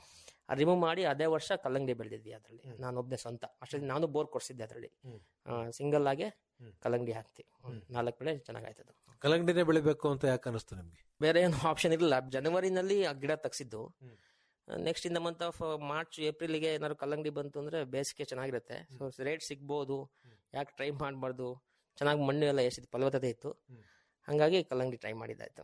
ಆ ರಿಮೂವ್ ಮಾಡಿ ಅದೇ ವರ್ಷ ಕಲ್ಲಂಗಡಿ ಬೆಳೆದಿದ್ವಿ ಅದರಲ್ಲಿ ನಾನು ಒಬ್ಬನೇ ಸ್ವಂತ ಅಷ್ಟರಲ್ಲಿ ನಾನು ಬೋರ್ ಕೊಡ್ಸಿದ್ದೆ ಅದರಲ್ಲಿ ಸಿಂಗಲ್ ಆಗಿ ಕಲ್ಲಂಗಡಿ ಹಾಕ್ತಿವಿ ನಾಲ್ಕು ಬೆಳೆ ಚೆನ್ನಾಗಾಯ್ತದು ಕಲ್ಲಂಗಡಿನೇ ಬೆಳಿಬೇಕು ಅಂತ ಯಾಕೆ ಅನಿಸ್ತು ನಿಮ್ಗೆ ಬೇರೆ ಏನು ಆಪ್ಷನ್ ಇರಲಿಲ್ಲ ಜನವರಿನಲ್ಲಿ ಆ ಗಿಡ ತೆಗ್ಸಿದ್ದು next in the month of March ಏಪ್ರಿಲ್ಗೆ ಏನಾದ್ರು ಕಲ್ಲಂಗಡಿ ಬಂತು ಅಂದ್ರೆ ಬೇಸಿಗೆ ಚೆನ್ನಾಗಿರುತ್ತೆ ಸೊ ರೇಟ್ ಸಿಗ್ಬೋದು ಯಾಕೆ ಟ್ರೈ ಮಾಡಬಾರ್ದು ಚೆನ್ನಾಗಿ ಮಣ್ಣು ಎಲ್ಲ ಎಷ್ಟಿತ್ತು ಫಲವತ್ತತೆ ಇತ್ತು ಹಂಗಾಗಿ ಕಲ್ಲಂಗಡಿ ಟ್ರೈ ಮಾಡಿದ್ದಾಯ್ತು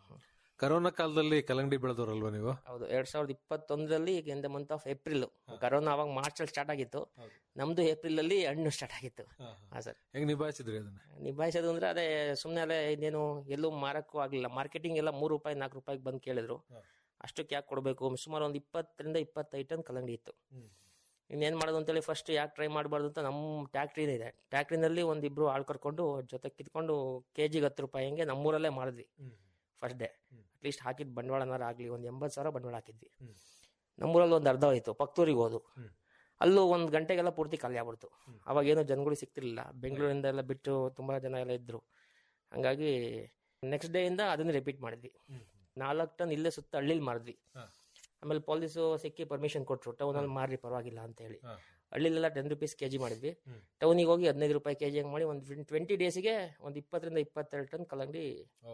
ಕರೋನಾ ಕಾಲದಲ್ಲಿ ಕಲ್ಲಂಗಡಿ ಬೆಳೆದವ್ರಲ್ವಾ ನೀವು ಹೌದು ಎರಡ್ ಸಾವಿರದ ಇಪ್ಪತ್ತೊಂದರಲ್ಲಿ in the month of April corona ಅವಾಗ ಮಾರ್ಚ್ ಅಲ್ಲಿ ಸ್ಟಾರ್ಟ್ ಆಗಿತ್ತು ನಮ್ದು ಏಪ್ರಿಲ್ ಅಲ್ಲಿ ಹಣ್ಣು ಸ್ಟಾರ್ಟ್ ಆಗಿತ್ತು ಹಾ ಸರ್ ಹೆಂಗ್ ನಿಭಾಯಿಸಿದ್ರಿ ಅದನ್ನ ನಿಭಾಯಿಸೋದು ಅಂದ್ರೆ ಅದೇ ಸುಮ್ಮನೆ ಅಲ್ಲೇ ಇನ್ನೇನು ಎಲ್ಲೂ ಮಾರಕ್ಕೂ ಆಗಲಿಲ್ಲ ಮಾರ್ಕೆಟಿಂಗ್ ಎಲ್ಲ ಮೂರು ರೂಪಾಯಿ ನಾಲ್ಕು ರೂಪಾಯಿಗೆ ಬಂದು ಕೇಳಿದ್ರು ಅಷ್ಟಕ್ಕೆ ಯಾಕೆ ಕೊಡಬೇಕು ಸುಮಾರು ಒಂದು ಇಪ್ಪತ್ತರಿಂದ ಇಪ್ಪತ್ತೈದು ಟನ್ ಕಲ್ಲಂಗಡಿ ಇತ್ತು ಇನ್ನೇನು ಮಾಡೋದು ಅಂತೇಳಿ ಫಸ್ಟ್ ಯಾಕೆ ಟ್ರೈ ಮಾಡಬಾರ್ದು ಅಂತ ನಮ್ಮ ಟ್ಯಾಕ್ಟ್ರಿನೇ ಇದೆ ಟ್ಯಾಕ್ಟ್ರಿನಲ್ಲಿ ಒಂದಿಬ್ರು ಆಳ್ ಕರ್ಕೊಂಡು ಜೊತೆ ಕಿತ್ಕೊಂಡು ಕೆ ಜಿಗೆ ಹತ್ತು ರೂಪಾಯಿ ಹಂಗೆ ನಮ್ಮೂರಲ್ಲೇ ಮಾಡಿದ್ವಿ ಫಸ್ಟ್ ಡೇ ಅಟ್ಲೀಸ್ಟ್ ಹಾಕಿದ ಬಂಡವಾಳನಾರ ಆಗಲಿ ಒಂದು ಎಂಬತ್ತು ಸಾವಿರ ಬಂಡವಾಳ ಹಾಕಿದ್ವಿ ನಮ್ಮೂರಲ್ಲಿ ಒಂದು ಅರ್ಧ ಹೋಯ್ತು ಪಕ್ತೂರಿಗೆ ಹೋದು ಅಲ್ಲೂ ಒಂದು ಗಂಟೆಗೆಲ್ಲ ಪೂರ್ತಿ ಖಾಲಿ ಆಗ್ಬಿಡ್ತು ಅವಾಗ ಏನೋ ಜನಗಳು ಸಿಗ್ತಿರ್ಲಿಲ್ಲ ಬೆಂಗಳೂರಿಂದ ಎಲ್ಲ ಬಿಟ್ಟು ತುಂಬಾ ಜನ ಎಲ್ಲ ಇದ್ರು ಹಂಗಾಗಿ ನೆಕ್ಸ್ಟ್ ಡೇ ಇಂದ ಅದನ್ನ ರಿಪೀಟ್ ಮಾಡಿದ್ವಿ ನಾಲ್ಕು ಟನ್ ಇಲ್ಲೇ ಸುತ್ತ ಹಳ್ಳಿಲಿ ಮಾರಿದ್ವಿ ಆಮೇಲೆ ಪೊಲೀಸು ಸಿಕ್ಕಿ ಪರ್ಮಿಷನ್ ಕೊಟ್ರು ಟೌನ್ ಅಲ್ಲಿ ಮಾರಿ ಪರವಾಗಿಲ್ಲ ಅಂತ ಹೇಳಿ ಹಳ್ಳಿಲೆಲ್ಲ ಟೆನ್ ರುಪೀಸ್ ಕೆಜಿ ಮಾಡಿದ್ವಿ ಟೌನಿಗೆ ಹೋಗಿ ಹದಿನೈದು ರೂಪಾಯಿ ಕೆಜಿ ಹಂಗೆ ಮಾಡಿ ಒಂದು ಟ್ವೆಂಟಿ ಡೇಸಿಗೆ ಒಂದು ಇಪ್ಪತ್ತರಿಂದ ಇಪ್ಪತ್ತೆರಡು ಟನ್ ಕಲ್ಲಂಗಡಿ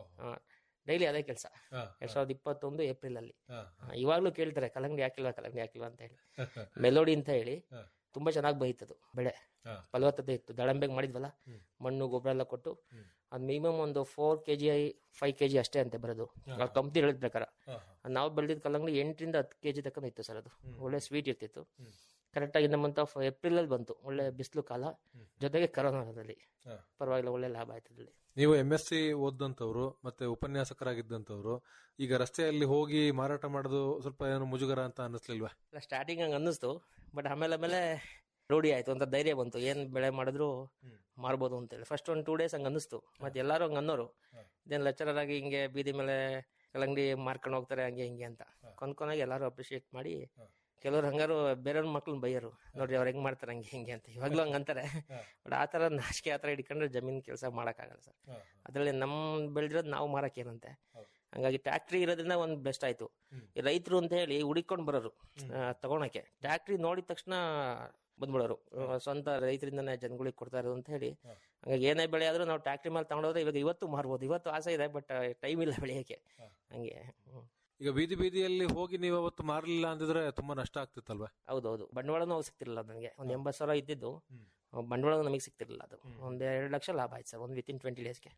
ಡೈಲಿ ಅದೇ ಕೆಲಸ ಎರಡ್ ಸಾವಿರದ ಇಪ್ಪತ್ತೊಂದು ಏಪ್ರಿಲ್ ಅಲ್ಲಿ ಇವಾಗ್ಲೂ ಕೇಳ್ತಾರೆ ಕಲ್ಲಂಗಡಿ ಹಾಕಿಲ್ವಾ ಕಲ್ಲಂಗಡಿ ಹಾಕಿಲ್ವಾ ಅಂತ ಹೇಳಿ ಮೆಲೋಡಿ ಅಂತ ಹೇಳಿ ತುಂಬಾ ಚೆನ್ನಾಗಿ ಬೈತದು ಬೆಳೆ ಫಲವತ್ತತೆ ಇತ್ತು ದಾಳಂಬೆಗೆ ಮಾಡಿದ್ವಲ್ಲ ಮಣ್ಣು ಗೊಬ್ಬರ ಎಲ್ಲ ಕೊಟ್ಟು ಅದು ಮಿನಿಮಮ್ ಒಂದು four K G five K G ಅಷ್ಟೇ ಅಂತೆ ಬರೋದು ಕಂಪ್ನಿ ಹೇಳಿದ ಪ್ರಕಾರ ನಾವು ಬೆಳೆದಿದ್ದ ಕಲ್ಲಂಗಡಿ ಎಂಟರಿಂದ ಹತ್ತು ಕೆ ಜಿ ತಕ್ಕ ಇತ್ತು ಸರ್ ಅದು ಒಳ್ಳೆ ಸ್ವೀಟ್ ಇರ್ತಿತ್ತು ಕರೆಕ್ಟಾಗಿ ನಮ್ಮ ಮಂತ್ ಆಫ್ ಏಪ್ರಿಲ್ ಅಲ್ಲಿ ಬಂತು ಒಳ್ಳೆ ಬಿಸಿಲು ಕಾಲ ಜೊತೆಗೆ ಕರೋನಾದಲ್ಲಿ ಪರವಾಗಿಲ್ಲ ಒಳ್ಳೆ ಲಾಭ ಆಯ್ತು ಅದ್ರಲ್ಲಿ ನೀವು ಎಂ ಎಸ್ ಸಿ ಓದಂತವ್ರು ಮತ್ತೆ ಉಪನ್ಯಾಸಕರಾಗಿದ್ದಂತವ್ರು ಈಗ ರಸ್ತೆಯಲ್ಲಿ ಹೋಗಿ ಮಾರಾಟ ಮಾಡೋದು ಸ್ವಲ್ಪ ಏನು ಮುಜುಗರ ಅಂತ ಅನ್ನಿಸ್ಲಿಲ್ವಾ ಇಲ್ಲ ಸ್ಟಾರ್ಟಿಂಗ್ ಹಂಗೆ ಅನ್ನಿಸ್ತು ಬಟ್ ಆಮೇಲೆ ಆಮೇಲೆ ರೂಢಿ ಆಯ್ತು ಅಂತ ಧೈರ್ಯ ಬಂತು ಏನ್ ಬೆಳೆ ಮಾಡಿದ್ರು ಮಾರ್ಬೋದು ಅಂತೇಳಿ ಫಸ್ಟ್ ಒಂದು ಟೂ ಡೇಸ್ ಹಂಗೆ ಅನ್ನಿಸ್ತು ಮತ್ತೆ ಎಲ್ಲರೂ ಹಂಗೆ ಅನ್ನೋರು ಇದೇನು ಲೆಕ್ಚರರ್ ಆಗಿ ಹಿಂಗೆ ಬೀದಿ ಮೇಲೆ ಕಲ್ಲಂಗಡಿ ಮಾರ್ಕೊಂಡು ಹೋಗ್ತಾರೆ ಹಂಗೆ ಹಿಂಗೆ ಅಂತ ಕೊಂದ್ಕೊನಾಗಿ ಎಲ್ಲರೂ ಅಪ್ರಿಶಿಯೇಟ್ ಮಾಡಿ ಕೆಲವ್ರು ಹಂಗಾರು ಬೇರೆಯವ್ರ ಮಕ್ಳನ್ನ ಬೈಯರು ನೋಡ್ರಿ ಅವ್ರು ಹೆಂಗ್ ಮಾಡ್ತಾರೆ ಹಂಗೆ ಹಿಂಗೆ ಅಂತ ಇವಾಗ್ಲೂ ಹಂಗ ಅಂತಾರೆ ಬಟ್ ಆ ತರ ನಾಚಿಕೆ ಆ ಥರ ಹಿಡ್ಕೊಂಡ್ರೆ ಜಮೀನ್ ಕೆಲಸ ಆಗಲ್ಲ ಸರ್ ಅದ್ರಲ್ಲಿ ನಮ್ ಬೆಳೆದಿರೋದು ನಾವು ಮಾರಕ್ ಏನಂತೆ ಹಂಗಾಗಿ ಟ್ಯಾಕ್ಟ್ರಿ ಇರೋದ್ರಿಂದ ಒಂದ್ ಬೆಸ್ಟ್ ಆಯ್ತು ಈ ರೈತರು ಅಂತ ಹೇಳಿ ಹುಡಿಕೊಂಡ್ ಬರೋರು ಆ, ತಗೊಳಕ್ಕೆ ಟ್ಯಾಕ್ಟ್ರಿ ನೋಡಿದ ತಕ್ಷಣ ಬಂದ್ಬಿಡೋರು ಆ, ಸ್ವಂತ ರೈತರಿಂದನೇ ಜನಗಳಿಗೆ ಕೊಡ್ತಾ ಇರೋದು ಅಂತ ಹೇಳಿ ಹಂಗಾಗಿ ಏನೇ ಬೆಳೆ ಆದ್ರೂ ನಾವು ಟ್ಯಾಕ್ಟ್ರಿ ಮೇಲೆ ತಗೊಂಡೋದ್ರೆ ಇವಾಗ ಇವತ್ತು ಮಾರ್ಬೋದು ಇವತ್ತು ಆಸೆ ಇದೆ ಬಟ್ ಟೈಮ್ ಇಲ್ಲ ಬೆಳೆಯಕ್ಕೆ ಹಂಗೆ ಹ್ಮ್. ಈಗ ಬೀದಿ ಬೀದಿಯಲ್ಲಿ ಹೋಗಿ ನೀವು ಅವತ್ತು ಮಾರಲಿಲ್ಲ ಅಂದಿದ್ರೆ ತುಂಬಾ ನಷ್ಟ ಆಗ್ತಿತ್ತಲ್ವಾ ಹೌದೌದು ಬಂಡವಾಳನೂ ಅವಾಗ ಸಿಗ್ತಿರಲಿಲ್ಲ ನನಗೆ ಒಂದು ಎಂಬತ್ತು ಸಾವಿರ ಇದ್ದಿದ್ದು ಬಂಡವಾಳ ನಮಗೆ ಸಿಗ್ತಿರ್ಲಿಲ್ಲ ಅದು ಒಂದ್ ಎರಡು ಲಕ್ಷ ಲಾಭ ಆಯ್ತು ಸರ್ ಒಂದು ವಿತಿನ್ ಟ್ವೆಂಟಿ ಡೇಸ್ಗೆ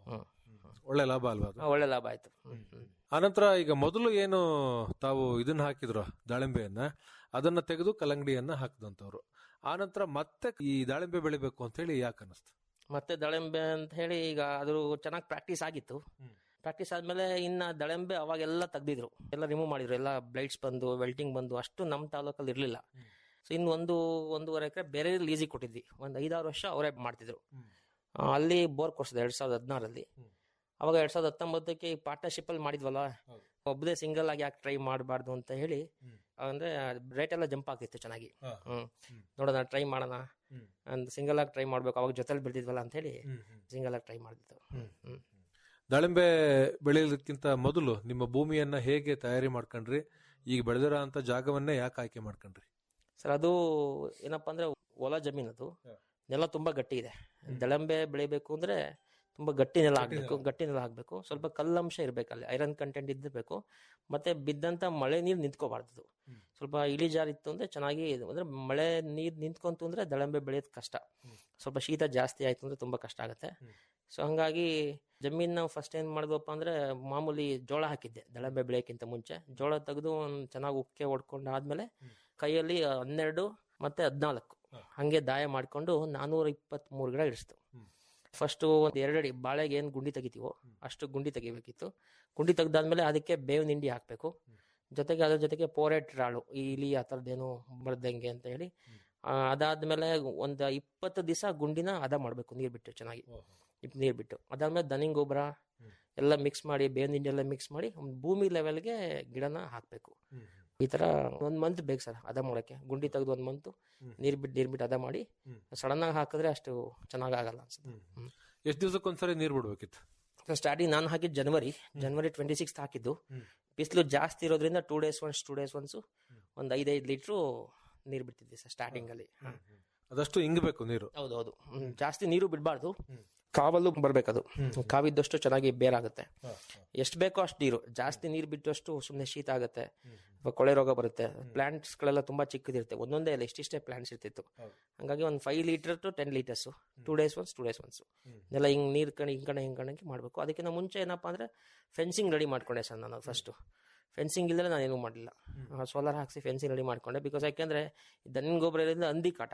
ಒಳ್ಳೆ ಲಾಭ ಅಲ್ವಾ ಅದು ಒಳ್ಳೆ ಲಾಭ ಆಯ್ತು ಹ್ಮ್, ಹ್ಮ್. ಆನಂತರ ಈಗ ಮೊದಲು ಏನು ತಾವು ಇದನ್ನ ಹಾಕಿದ್ರು ದಾಳಿಂಬೆಯನ್ನ ಅದನ್ನ ತೆಗೆದು ಕಲ್ಲಂಗಡಿಯನ್ನ ಹಾಕಿದಂತವ್ರು ಆನಂತರ ಮತ್ತೆ ಈ ದಾಳಿಂಬೆ ಬೆಳಿಬೇಕು ಅಂತ ಹೇಳಿ ಯಾಕೆ ಅನಿಸ್ತು ಮತ್ತೆ ದಳೆಂಬೆ ಅಂತ ಹೇಳಿ ಈಗ ಅದು ಚೆನ್ನಾಗಿ ಪ್ರಾಕ್ಟೀಸ್ ಆಗಿತ್ತು ಪ್ರಾಕ್ಟೀಸ್ ಆದ್ಮೇಲೆ ಇನ್ನ ದಳೆಂಬೆ ಅವಾಗೆಲ್ಲ ತೆಗ್ದಿದ್ರು ಎಲ್ಲ ರಿಮೂವ್ ಮಾಡಿದ್ರು ಎಲ್ಲ ಬ್ಲೈಟ್ಸ್ ಬಂದು ವೆಲ್ಟಿಂಗ್ ಬಂದು ಅಷ್ಟು ನಮ್ಮ ತಾಲೂಕಲ್ಲಿ ಇರಲಿಲ್ಲ ಸೊ ಇನ್ನು ಒಂದು ಒಂದೂವರೆ ಎಕರೆ ಬೇರೆ ಲೀಸಿಗೆ ಕೊಟ್ಟಿದ್ವಿ ಒಂದು ಐದಾರು ವರ್ಷ ಅವರೇ ಮಾಡ್ತಿದ್ರು ಆ, ಅಲ್ಲಿ ಬೋರ್ ಕೊಡ್ಸಿದೆ ಎರಡ್ ಸಾವಿರದ ಹದಿನಾರಲ್ಲಿ ಅವಾಗ ಎರಡ್ ಸಾವಿರದ ಹತ್ತೊಂಬತ್ತಕ್ಕೆ ಈ ಪಾರ್ಟ್ನರ್ಶಿಪ್ ಅಲ್ಲಿ ಮಾಡಿದ್ವಲ್ಲ ಒಬ್ಬದೇ ಸಿಂಗಲ್ ಆಗಿ ಯಾಕೆ ಟ್ರೈ ಮಾಡಬಾರ್ದು ಅಂತ ಹೇಳಿ ಅಂದ್ರೆ ರೇಟ್ ಎಲ್ಲ ಜಂಪ್ ಆಗ್ತಿತ್ತು ಚೆನ್ನಾಗಿ ಹ್ಮ್ ನೋಡೋಣ ಟ್ರೈ ಮಾಡೋಣ ಅಂತ ಸಿಂಗಲ್ ಆಗಿ ಟ್ರೈ ಮಾಡ್ಬೇಕು ಅವಾಗ ಜೊತೆಲಿ ಬೆಳೆದಿದ್ವಲ್ಲ ಅಂತ ಹೇಳಿ ಸಿಂಗಲ್ ಆಗಿ ಟ್ರೈ ಮಾಡಿದ್ದು ಹ್ಮ್ ದಾಳಿಂಬೆ ಬೆಳೆಯೋದಕ್ಕಿಂತ ಮೊದಲು ನಿಮ್ಮ ಭೂಮಿಯನ್ನ ಹೇಗೆ ತಯಾರಿ ಮಾಡ್ಕೊಂಡ್ರಿ ಈಗ ಬೆಳೆದಿರೋ ಅಂತ ಜಾಗವನ್ನೇ ಯಾಕೆ ಆಯ್ಕೆ ಮಾಡ್ಕೊಂಡ್ರಿ ಸರ್ ಅದು ಏನಪ್ಪಾ ಅಂದ್ರೆ ಹೊಲ ಜಮೀನು ಅದು ನೆಲ ತುಂಬಾ ಗಟ್ಟಿ ಇದೆ ದಳಂಬೆ ಬೆಳಿಬೇಕು ಅಂದ್ರೆ ತುಂಬಾ ಗಟ್ಟಿ ನೆಲ ಹಾಕ್ಬೇಕು ಗಟ್ಟಿ ನೆಲ ಹಾಕ್ಬೇಕು ಸ್ವಲ್ಪ ಕಲ್ಲಂಶ ಇರ್ಬೇಕು ಅಲ್ಲಿ ಐರನ್ ಕಂಟೆಂಟ್ ಇದ್ದಿರ್ಬೇಕು ಮತ್ತೆ ಬಿದ್ದಂತ ಮಳೆ ನೀರು ನಿಂತ್ಕೋಬಾರ್ದು ಸ್ವಲ್ಪ ಇಳಿಜಾರಿತ್ತು ಅಂದ್ರೆ ಚೆನ್ನಾಗಿ ಇದು ಅಂದ್ರೆ ಮಳೆ ನೀರ್ ನಿಂತ್ಕೊಂತು ಅಂದ್ರೆ ದಳಂಬೆ ಬೆಳೆಯೋದು ಕಷ್ಟ ಸ್ವಲ್ಪ ಶೀತ ಜಾಸ್ತಿ ಆಯ್ತು ಅಂದ್ರೆ ತುಂಬಾ ಕಷ್ಟ ಆಗುತ್ತೆ ಸೊ ಹಂಗಾಗಿ ಜಮೀನ್ ನಾವು ಫಸ್ಟ್ ಏನ್ ಮಾಡಿದ್ವಪ್ಪ ಅಂದ್ರೆ ಮಾಮೂಲಿ ಜೋಳ ಹಾಕಿದ್ದೆ ದಳಂಬೆ ಬೆಳೆಯಕ್ಕಿಂತ ಮುಂಚೆ ಜೋಳ ತೆಗೆದು ಒಂದು ಚೆನ್ನಾಗಿ ಉಕ್ಕೆ ಹೊಡ್ಕೊಂಡು ಆದ್ಮೇಲೆ ಕೈಯಲ್ಲಿ ಹನ್ನೆರಡು ಮತ್ತೆ ಹದ್ನಾಲ್ಕು ಹಂಗೆ ದಾಯ ಮಾಡ್ಕೊಂಡು ನಾನೂರ ಇಪ್ಪತ್ತ್ ಮೂರು ಗಿಡ ಇಡಿಸ್ತು ಫಸ್ಟ್ ಒಂದ್ ಎರಡಡಿ ಬಾಳೆಗೆ ಏನ್ ಗುಂಡಿ ತೆಗಿತೀವೋ ಅಷ್ಟು ಗುಂಡಿ ತೆಗಿಬೇಕಿತ್ತು ಗುಂಡಿ ತೆಗ್ದಾದ್ಮೇಲೆ ಅದಕ್ಕೆ ಬೇವಿನ ಹಿಂಡಿ ಹಾಕ್ಬೇಕು ಜೊತೆಗೆ ಅದ್ರ ಜೊತೆಗೆ ಪೋರೆಟ್ ರಾಳು ಈ ಇಲಿ ಆ ಥರದ್ದೇನು ಬರ್ದಂಗೆ ಅಂತ ಹೇಳಿ ಆ, ಅದಾದ್ಮೇಲೆ ಒಂದ್ ಇಪ್ಪತ್ತು ದಿವಸ ಗುಂಡಿನ ಹದ ಮಾಡ್ಬೇಕು ನೀರ್ ಬಿಟ್ಟು ಚೆನ್ನಾಗಿ ಇಪ್ ನೀರ್ ಬಿಟ್ಟು ಅದಾದ್ಮೇಲೆ ದನಿಂಗ್ ಗೊಬ್ಬರ ಎಲ್ಲ ಮಿಕ್ಸ್ ಮಾಡಿ ಬೇವಿನ ಹಿಂಡಿ ಎಲ್ಲ ಮಿಕ್ಸ್ ಮಾಡಿ ಒಂದ್ ಭೂಮಿ ಲೆವೆಲ್ಗೆ ಗಿಡನ ಹಾಕ್ಬೇಕು ಈ ತರ ಒಂದ್ ಮಂತ್ ಬೇಕು ಸರ್ ಹದ ಮಾಡಕ್ಕೆ ಗುಂಡಿ ತೆಗೆದು ಒಂದ್ ಮಂತ್ ನೀರ್ ಬಿಟ್ಟು ನೀರ್ ಬಿಟ್ಟು ಹದ ಮಾಡಿ ಸಡನ್ ಆಗಿ ಹಾಕಿದ್ರೆ ಅಷ್ಟು ಚೆನ್ನಾಗ್ ಆಗಲ್ಲ ಅನ್ಸುತ್ತೆ ಹ್ಮ್. ಎಷ್ಟು ದಿವಸಕ್ಕೊಂದ್ಸರಿ ನೀರ್ ಬಿಡ್ಬೇಕಿತ್ತು ಸ್ಟಾರ್ಟಿಂಗ್ ನಾನು ಹಾಕಿದ್ದು ಜನವರಿ ಜನವರಿ ಟ್ವೆಂಟಿ ಸಿಕ್ಸ್ ಹಾಕಿದ್ದು ಬಿಸಿಲು ಜಾಸ್ತಿ ಇರೋದ್ರಿಂದ two days once two days once ಒಂದ್ ಐದೈದು ಲೀಟ್ರು ನೀರ್ ಬಿಡ್ತಿದ್ವಿ ಸರ್ ಸ್ಟಾರ್ಟಿಂಗ್ ಅಲ್ಲಿ ಹ. ಅದಷ್ಟು ಇಂಗಬೇಕು ನೀರು ಹೌದೌದು ಹ್ಮ್. ಜಾಸ್ತಿ ನೀರು ಬಿಡಬಾರ್ದು ಕಾವಲು ಬರ್ಬೇಕದು ಕಾವಿದ್ದಷ್ಟು ಚೆನ್ನಾಗಿ ಬೇರಾಗುತ್ತೆ ಎಷ್ಟು ಬೇಕೋ ಅಷ್ಟು ನೀರು ಜಾಸ್ತಿ ನೀರು ಬಿಟ್ಟಷ್ಟು ಸುಮ್ಮನೆ ಶೀತ ಆಗುತ್ತೆ ಅಥವಾ ಕೊಳೆ ರೋಗ ಬರುತ್ತೆ ಪ್ಲಾಂಟ್ಸ್ ಗಳೆಲ್ಲ ತುಂಬಾ ಚಿಕ್ಕದಿರುತ್ತೆ ಒಂದೊಂದೇ ಇಲ್ಲ ಇಷ್ಟಿಷ್ಟೇ ಪ್ಲಾಂಟ್ಸ್ ಇರ್ತಿತ್ತು ಹಂಗಾಗಿ ಒಂದು five litre to ten litres two days once two days once ಎಲ್ಲ ಹಿಂಗ್ ನೀರ್ ಕಣಿ ಹಿಂಗ್ ಕಣೆ ಹಿಂಗ್ ಕಣಕ್ಕೆ ಮಾಡಬೇಕು ಅದಕ್ಕಿಂತ ಮುಂಚೆ ಏನಪ್ಪಾ ಅಂದ್ರೆ ಫೆನ್ಸಿಂಗ್ ರೆಡಿ ಮಾಡ್ಕೊಂಡೆ ಸರ್ ನಾನು ಫಸ್ಟ್ ಫೆನ್ಸಿಂಗ್ ಇಲ್ಲದೆ ನಾನು ಏನೂ ಮಾಡಲಿಲ್ಲ ಸೋಲಾರ್ ಹಾಕ್ಸಿ ಫೆನ್ಸಿಂಗ್ ರೆಡಿ ಮಾಡ್ಕೊಂಡೆ ಬಿಕಾಸ್ ಯಾಕೆಂದ್ರೆ ದನಿನ ಗೊಬ್ಬರ ಇರೋದ್ರಿಂದ ಹಂದಿ ಕಾಟ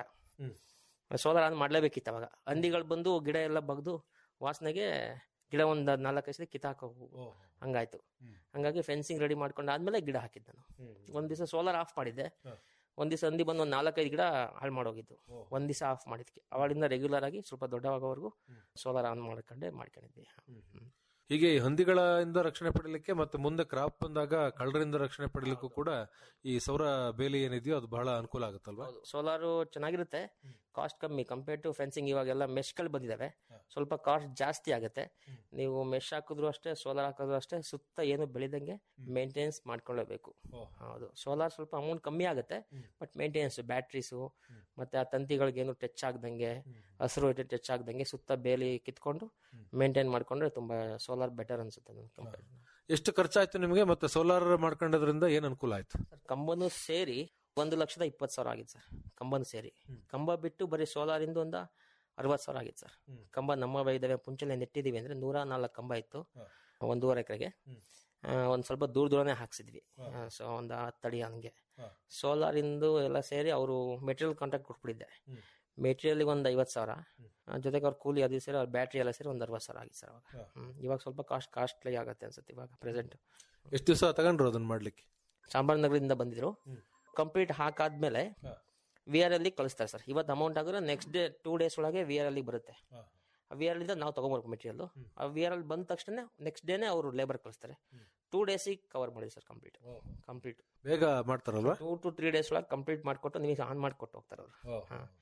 ಸೋಲಾರ್ ಆನ್ ಮಾಡ್ಲೇಬೇಕಿತ್ತು ಅವಾಗ ಹಂದಿಗಳು ಬಂದು ಗಿಡ ಎಲ್ಲ ಬಗ್ದು ವಾಸನೆಗೆ ಗಿಡ ಒಂದ್ ನಾಲ್ಕೈದು ಸಲ ಕಿತ್ತಾಕೋ ಹಂಗಾಯ್ತು ಹಂಗಾಗಿ ಫೆನ್ಸಿಂಗ್ ರೆಡಿ ಮಾಡ್ಕೊಂಡು ಆದ್ಮೇಲೆ ಗಿಡ ಹಾಕಿದ್ದು ನಾನು ಒಂದ್ ದಿವಸ ಸೋಲಾರ್ ಆಫ್ ಮಾಡಿದ್ದೆ ಒಂದ್ ದಿವಸ ಹಂದಿ ಬಂದು ಒಂದ್ ನಾಲ್ಕೈದು ಗಿಡ ಹಾಳು ಮಾಡೋಗಿದ್ದು ಒಂದ್ ದಿವಸ ಆಫ್ ಮಾಡಿದ್ಕೆ ಅವಾಗಿಂದ ರೆಗ್ಯುಲರ್ ಆಗಿ ಸ್ವಲ್ಪ ದೊಡ್ಡವಾಗೋವರೆಗೂ ಸೋಲಾರ್ ಆನ್ ಮಾಡ್ಕೊಂಡೆ ಮಾಡ್ಕೊಂಡಿದ್ವಿ ಹ್ಮ್. ಹೀಗೆ ಈ ಹಂದಿಗಳಿಂದ ರಕ್ಷಣೆ ಪಡಲಿಕ್ಕೆ ಮತ್ತೆ ಮುಂದೆ ಕ್ರಾಪ್ ಬಂದಾಗ ಕಳ್ಳರಿಂದ ರಕ್ಷಣೆ ಪಡಲಿಕ್ಕೂ ಕೂಡ ಈ ಸೌರ ಬೇಲಿ ಏನಿದೆಯೋ ಅದು ಬಹಳ ಅನುಕೂಲ ಆಗುತ್ತಲ್ವಾ ಸೋಲಾರು ಚೆನ್ನಾಗಿರುತ್ತೆ ಕಾಸ್ಟ್ ಕಮ್ಮಿ ಕಂಪೇರ್ ಟು ಫೆನ್ಸಿಂಗ್ ಇವಾಗೆಲ್ಲ ಮೆಶ್ಗಳು ಬಂದಿದಾವೆ ಸ್ವಲ್ಪ ಕಾಸ್ಟ್ ಜಾಸ್ತಿ ಆಗುತ್ತೆ ನೀವು ಮೆಶ್ ಹಾಕಿದ್ರು ಅಷ್ಟೇ ಸೋಲಾರ್ ಹಾಕಿದ್ರು ಅಷ್ಟೇ ಸುತ್ತ ಏನು ಬೆಳಿದಂಗೆ ಮೇಂಟೆನೆನ್ಸ್ ಮಾಡ್ಕೊಳ್ಳೇಬೇಕು ಹೌದು ಸೋಲಾರ್ ಸ್ವಲ್ಪ ಅಮೌಂಟ್ ಕಮ್ಮಿ ಆಗುತ್ತೆ ಬಟ್ ಮೇಂಟೆನೆನ್ಸ್ ಬ್ಯಾಟ್ರೀಸು ಮತ್ತೆ ಆ ತಂತಿಗಳಿಗೆ ಏನು ಟಚ್ ಆಗ್ದಂಗೆ ಹಸಿರು ಟಚ್ ಆಗ್ದಂಗೆ ಸುತ್ತ ಬೇಲಿ ಕಿತ್ಕೊಂಡು ಮೇಂಟೈನ್ ಮಾಡ್ಕೊಂಡ್ರೆ ತುಂಬಾ ಸೋಲಾರ್ ಬೆಟರ್ ಅನ್ಸುತ್ತೆ ನನ್ನ ಕಂಪೇರ್ ಎಷ್ಟು ಖರ್ಚಾಯ್ತು ನಿಮಗೆ ಮತ್ತೆ ಸೋಲಾರ್ ಮಾಡ್ಕೊಂಡೋದ್ರಿಂದ ಏನ್ ಅನುಕೂಲ ಆಯ್ತು ಕಂಬನು ಸೇರಿ ಒಂದು ಲಕ್ಷದ ಇಪ್ಪತ್ತು ಸಾವಿರ ಆಗಿತ್ತು ಸರ್ ಕಂಬನು ಸೇರಿ ಕಂಬ ಬಿಟ್ಟು ಬರೀ ಸೋಲಾರ್ ಇಂದ ಒಂದು ಅರವತ್ತು ಸಾವಿರ ಆಗಿತ್ತು ಸರ್ ಕಂಬ ನಮ್ಮ ವೈದ್ಯ ಮುಂಚೆನೆ ನೆಟ್ಟಿದೀವಿ ಅಂದ್ರೆ ನೂರ ನಾಲ್ಕು ಕಂಬ ಇತ್ತು ಒಂದೂವರೆ ಎಕರೆಗೆ ಒಂದ್ ಸ್ವಲ್ಪ ದೂರ ದೂರನೇ ಹಾಕ್ಸಿದ್ವಿ ಸೊ ಒಂದು ಹತ್ತಡಿ ಹಂಗೆ ಸೋಲಾರ್ ಇಂದು ಎಲ್ಲ ಸೇರಿ ಅವರು ಮೆಟೀರಿಯಲ್ ಕಾಂಟ್ರಾಕ್ಟ್ ಕೊಟ್ಬಿಟ್ಟಿದ್ದೆ ಮೆಟೀರಿಯಲ್ ಒಂದು ಐವತ್ತು ಸಾವಿರ ಆ, ಜೊತೆಗೆ ಅವ್ರ ಕೂಲಿ ಅದು ಸೇರಿ ಅವ್ರ ಬ್ಯಾಟ್ರಿ ಎಲ್ಲ ಸೇರಿ ಒಂದು ಅರವತ್ತು ಸಾವಿರ ಆಗಿತ್ತು ಸರ್ ಅವಾಗ ಹ್ಮ್. ಇವಾಗ ಸ್ವಲ್ಪ ಕಾಸ್ಟ್ ಕಾಸ್ಟ್ಲಿ ಆಗುತ್ತೆ ಅನ್ಸುತ್ತೆ ಇವಾಗ ಪ್ರೆಸೆಂಟ್ ಎಷ್ಟು ದಿವಸ ತಗೊಂಡ್ರು ಅದನ್ನ ಮಾಡ್ಲಿಕ್ಕೆ ಚಾಮರಾಜನಗರದಿಂದ ಬಂದಿದ್ರು ಕಂಪ್ಲೀಟ್ ಹಾಕಾದ್ಮೇಲೆ ವಿ ಆರ್ ಅಲ್ಲಿ ಕಳಿಸ್ತಾರೆ ಸರ್ ಇವತ್ತು ಅಮೌಂಟ್ ಆಗಿದ್ರೆ ನೆಕ್ಸ್ಟ್ ಡೇ ಟೂ ಡೇಸ್ ಒಳಗೆ ವಿ ಆರ್ ಅಲ್ಲಿ ಬರುತ್ತೆ ವಿ ಆರ್ ಇಂದ ನಾವು ತಗೊಂಬರ್ಬೇಕು ಮೆಟೀರಿಯಲ್ ಆ ವಿ ಆರ್ ಅಲ್ಲಿ ಬಂದ ತಕ್ಷಣ ನೆಕ್ಸ್ಟ್ ಡೇನೆ ಅವರು ಲೇಬರ್ ಕಳಿಸ್ತಾರೆ ಟೂ ಡೇಸಿಗೆ ಕವರ್ ಮಾಡಿ ಸರ್ ಕಂಪ್ಲೀಟ್ ಕಂಪ್ಲೀಟ್ ಬೇಗ ಮಾಡ್ತಾರಲ್ವಾ ಟೂ ಟು ತ್ರೀ ಡೇಸ್ ಒಳಗೆ ಕಂಪ್ಲೀಟ್ ಮಾಡಿಕೊಟ್ಟು ನಿಮಗೆ ಆನ್ ಮಾಡಿಕೊಟ್ಟು ಹೋಗ್ತಾರೆ ಅವರು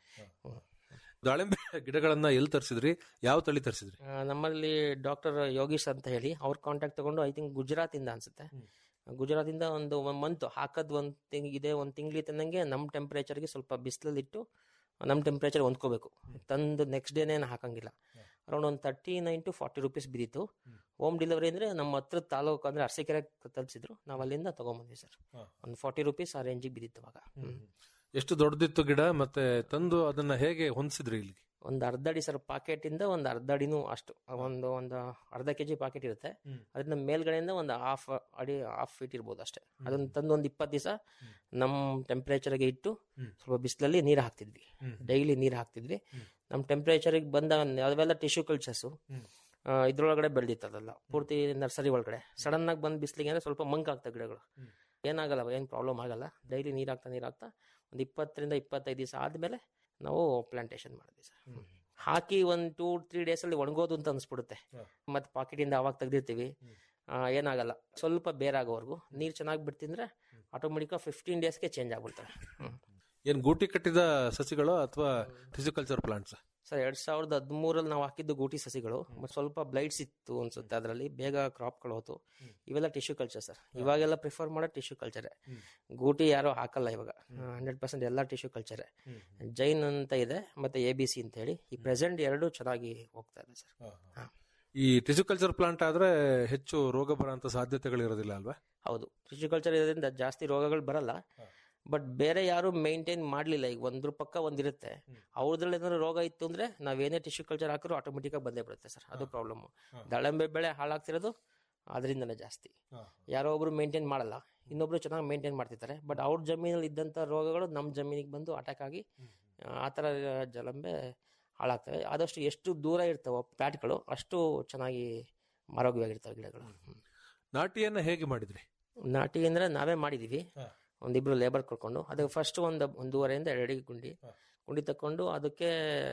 ದಾಳಿಂಬೆ ಗಿಡಗಳನ್ನ ಎಲ್ಲಿ ತರಿಸಿದ್ರಿ ಯಾವ ತಳಿ ತರಿಸಿದ್ರಿ ನಮ್ಮಲ್ಲಿ ಡಾಕ್ಟರ್ ಯೋಗೀಶ್ ಅಂತ ಹೇಳಿ ಅವ್ರ ಕಾಂಟ್ಯಾಕ್ಟ್ ತಗೊಂಡು ಐ ಥಿಂಕ್ ಗುಜರಾತ್ ಇಂದ ಅನ್ಸುತ್ತೆ ಗುಜರಾತಿಂದ ಒಂದು ಒನ್ ಮಂತ್ ಹಾಕದ್ ಒಂದು ತಿಂಗ್ ಇದೆ ಒಂದು ತಿಂಗ್ಳಿ ತಂದಂಗೆ ನಮ್ಮ ಟೆಂಪ್ರೇಚರ್ಗೆ ಸ್ವಲ್ಪ ಬಿಸಿಲಲ್ಲಿಟ್ಟು ನಮ್ಮ ಟೆಂಪ್ರೇಚರ್ ಹೊಂದ್ಕೋಬೇಕು ತಂದು ನೆಕ್ಸ್ಟ್ ಡೇನೇ ಹಾಕಂಗಿಲ್ಲ ಅರೌಂಡ್ ಒಂದು thirty nine to forty rupees ಬಿದ್ದಿತ್ತು ಹೋಮ್ ಡೆಲಿವರಿ ಅಂದರೆ ನಮ್ಮ ಹತ್ರ ತಾಲೂಕು ಅಂದರೆ ಅರಸೀಕೆರೆ ತಲುಪಿಸಿದ್ರು ನಾವು ಅಲ್ಲಿಂದ ತೊಗೊಂಬಂದ್ವಿ ಸರ್ ಒಂದು ಫಾರ್ಟಿ ರುಪೀಸ್ ಆ ರೇಂಜಿಗೆ ಬಿದ್ದಿತ್ತು ಅವಾಗ ಹ್ಮ್. ಎಷ್ಟು ದೊಡ್ಡದಿತ್ತು ಗಿಡ ಮತ್ತೆ ತಂದು ಅದನ್ನ ಹೇಗೆ ಹೊಂದಿಸಿದ್ರಿ ಇಲ್ಲಿಗೆ ಒಂದು ಅರ್ಧ ಅಡಿ ಸರ್ ಪಾಕೆಟ್ ಇಂದ ಒಂದು ಅರ್ಧ ಅಡಿನೂ ಅಷ್ಟು ಒಂದು ಒಂದು ಅರ್ಧ ಕೆಜಿ ಪಾಕೆಟ್ ಇರುತ್ತೆ ಅದನ್ನ ಮೇಲ್ಗಡೆಯಿಂದ ಒಂದು ಹಾಫ್ ಅಡಿ ಹಾಫ್ ಫೀಟ್ ಇರ್ಬೋದು ಅಷ್ಟೇ ಅದನ್ನ ತಂದು ಒಂದು ಇಪ್ಪತ್ತು ದಿವಸ ನಮ್ಮ ಟೆಂಪ್ರೇಚರ್ಗೆ ಇಟ್ಟು ಸ್ವಲ್ಪ ಬಿಸಿಲಲ್ಲಿ ನೀರು ಹಾಕ್ತಿದ್ವಿ ಡೈಲಿ ನೀರು ಹಾಕ್ತಿದ್ವಿ ನಮ್ಮ ಟೆಂಪ್ರೇಚರ್ಗೆ ಬಂದ ಅವೆಲ್ಲ ಟಿಶ್ಯೂ ಕಲ್ಚರ್ಸು ಇದ್ರೊಳಗಡೆ ಬೆಳೆದಿತ್ತದಲ್ಲ ಪೂರ್ತಿ ನರ್ಸರಿ ಒಳಗಡೆ ಸಡನ್ ಆಗಿ ಬಂದ್ ಬಿಸಿಲಿಗೆ ಅಂದ್ರೆ ಸ್ವಲ್ಪ ಮಂಕ್ ಆಗ್ತವೆ ಗಿಡಗಳು ಏನಾಗಲ್ಲ ಏನು ಪ್ರಾಬ್ಲಮ್ ಆಗಲ್ಲ ಡೈಲಿ ನೀರು ಹಾಕ್ತಾ ನೀರು ಹಾಕ್ತಾ ಒಂದು ಇಪ್ಪತ್ತರಿಂದ ಇಪ್ಪತ್ತೈದು ದಿವಸ ಆದ್ಮೇಲೆ ನಾವು ಪ್ಲಾಂಟೇಶನ್ ಮಾಡಿದ್ವಿ ಸರ್ ಹಾಕಿ ಒಂದು ಟೂ ತ್ರೀ ಡೇಸಲ್ಲಿ ಒಣಗೋದು ಅಂತ ಅನ್ಸ್ಬಿಡುತ್ತೆ ಮತ್ತೆ ಪಾಕೆಟಿಂದ ಅವಾಗ ತೆಗ್ದಿರ್ತೀವಿ ಆ, ಏನಾಗಲ್ಲ ಸ್ವಲ್ಪ ಬೇರಾಗೋವರೆಗೂ ನೀರು ಚೆನ್ನಾಗಿ ಬಿಡ್ತಿದ್ರೆ ಆಟೋಮೆಟಿಕ್ ಫಿಫ್ಟೀನ್ ಡೇಸ್ಗೆ ಚೇಂಜ್ ಆಗ್ಬಿಡ್ತವೆ ಹ್ಮ್. ಏನ್ ಗೂಟಿ ಕಟ್ಟಿದ ಸಸಿಗಳು ಅಥವಾ ಟಿಸಿಕಲ್ಚರ್ ಪ್ಲಾಂಟ್ಸ್ ಸರ್ ಎರಡ್ ಸಾವಿರದ ಹದಿಮೂರಲ್ಲಿ ನಾವು ಹಾಕಿದ್ದು ಗೂಟಿ ಸಸಿಗಳು ಮತ್ತೆ ಸ್ವಲ್ಪ ಬ್ಲೈಟ್ಸ್ ಇತ್ತು ಅನ್ಸುತ್ತೆ ಅದರಲ್ಲಿ ಬೇಗ ಕ್ರಾಪ್ಗಳು ಹೋತು ಇವೆಲ್ಲ ಟಿಶ್ಯೂ ಕಲ್ಚರ್ ಸರ್ ಇವಾಗೆಲ್ಲ ಪ್ರಿಫರ್ ಮಾಡೋ ಟಿಶ್ಯೂ ಕಲ್ಚರ್ ಗೂಟಿ ಯಾರು ಹಾಕಲ್ಲ ಇವಾಗ ಹಂಡ್ರೆಡ್ ಪರ್ಸೆಂಟ್ ಎಲ್ಲ ಟಿಶ್ಯೂ ಕಲ್ಚರ್ ಜೈನ್ ಅಂತ ಇದೆ ಮತ್ತೆ ಎ ಬಿ ಸಿ ಅಂತ ಹೇಳಿ ಈ ಪ್ರೆಸೆಂಟ್ ಎರಡು ಚೆನ್ನಾಗಿ ಹೋಗ್ತಾ ಇದೆ ಸರ್ ಹಾ. ಈ ಟಿಸಿಕಲ್ಚರ್ ಪ್ಲಾಂಟ್ ಆದ್ರೆ ಹೆಚ್ಚು ರೋಗ ಬರೋಂತ ಸಾಧ್ಯತೆಗಳು ಇರೋದಿಲ್ಲ ಅಲ್ವಾ ಹೌದು ಟಿಶ್ಯೂ ಕಲ್ಚರ್ ಇರೋದ್ರಿಂದ ಜಾಸ್ತಿ ರೋಗಗಳು ಬರಲ್ಲ ಬಟ್ ಬೇರೆ ಯಾರು ಮೇಂಟೈನ್ ಮಾಡ್ಲಿಲ್ಲ ಈಗ ಒಂದ್ರ ಪಕ್ಕ ಒಂದಿರುತ್ತೆ ಅವ್ರದ್ರಲ್ಲಿ ಏನಾದ್ರು ರೋಗ ಇತ್ತು ಅಂದ್ರೆ ನಾವೇನೇ ಟಿಶ್ಯೂ ಕಲ್ಚರ್ ಹಾಕಿದ್ರು ಆಟೋಮೆಟಿಕ್ ಆಗಿ ಬಂದೇ ಬರುತ್ತೆ ಸರ್ ಅದು ಪ್ರಾಬ್ಲಮ್ ದಾಳಿಂಬೆ ಬೆಳೆ ಹಾಳಾಗ್ತಿರೋದು ಅದರಿಂದನೇ ಜಾಸ್ತಿ ಯಾರೋ ಒಬ್ರು ಮೇಂಟೈನ್ ಮಾಡಲ್ಲ ಇನ್ನೊಬ್ರು ಚೆನ್ನಾಗಿ ಮೇಂಟೈನ್ ಮಾಡ್ತಿರ್ತಾರೆ ಬಟ್ ಅವ್ರ ಜಮೀನಲ್ಲಿ ಇದ್ದಂಥ ರೋಗಗಳು ನಮ್ಮ ಜಮೀನಿಗೆ ಬಂದು ಅಟ್ಯಾಕ್ ಆಗಿ ಆ ಥರ ಜಲಂಬೆ ಹಾಳಾಗ್ತವೆ ಆದಷ್ಟು ಎಷ್ಟು ದೂರ ಇರ್ತಾವೋ ಪ್ಲಾಟ್ಗಳು ಅಷ್ಟು ಚೆನ್ನಾಗಿ ಆರೋಗ್ಯವಾಗಿರ್ತವೆ ಗಿಡಗಳು ಹ್ಮ್. ನಾಟಿಯನ್ನ ಹೇಗೆ ಮಾಡಿದ್ರಿ ನಾಟಿ ಅಂದ್ರೆ ನಾವೇ ಮಾಡಿದೀವಿ ಒಂದಿಬ್ರು ಲೇಬರ್ ಕರ್ಕೊಂಡು ಅದಕ್ಕೆ ಫಸ್ಟ್ ಒಂದು ಒಂದೂವರೆಯಿಂದ ಎರಡು ಅಡಿ ಗುಂಡಿ ಗುಂಡಿ ತಕೊಂಡು ಅದಕ್ಕೆ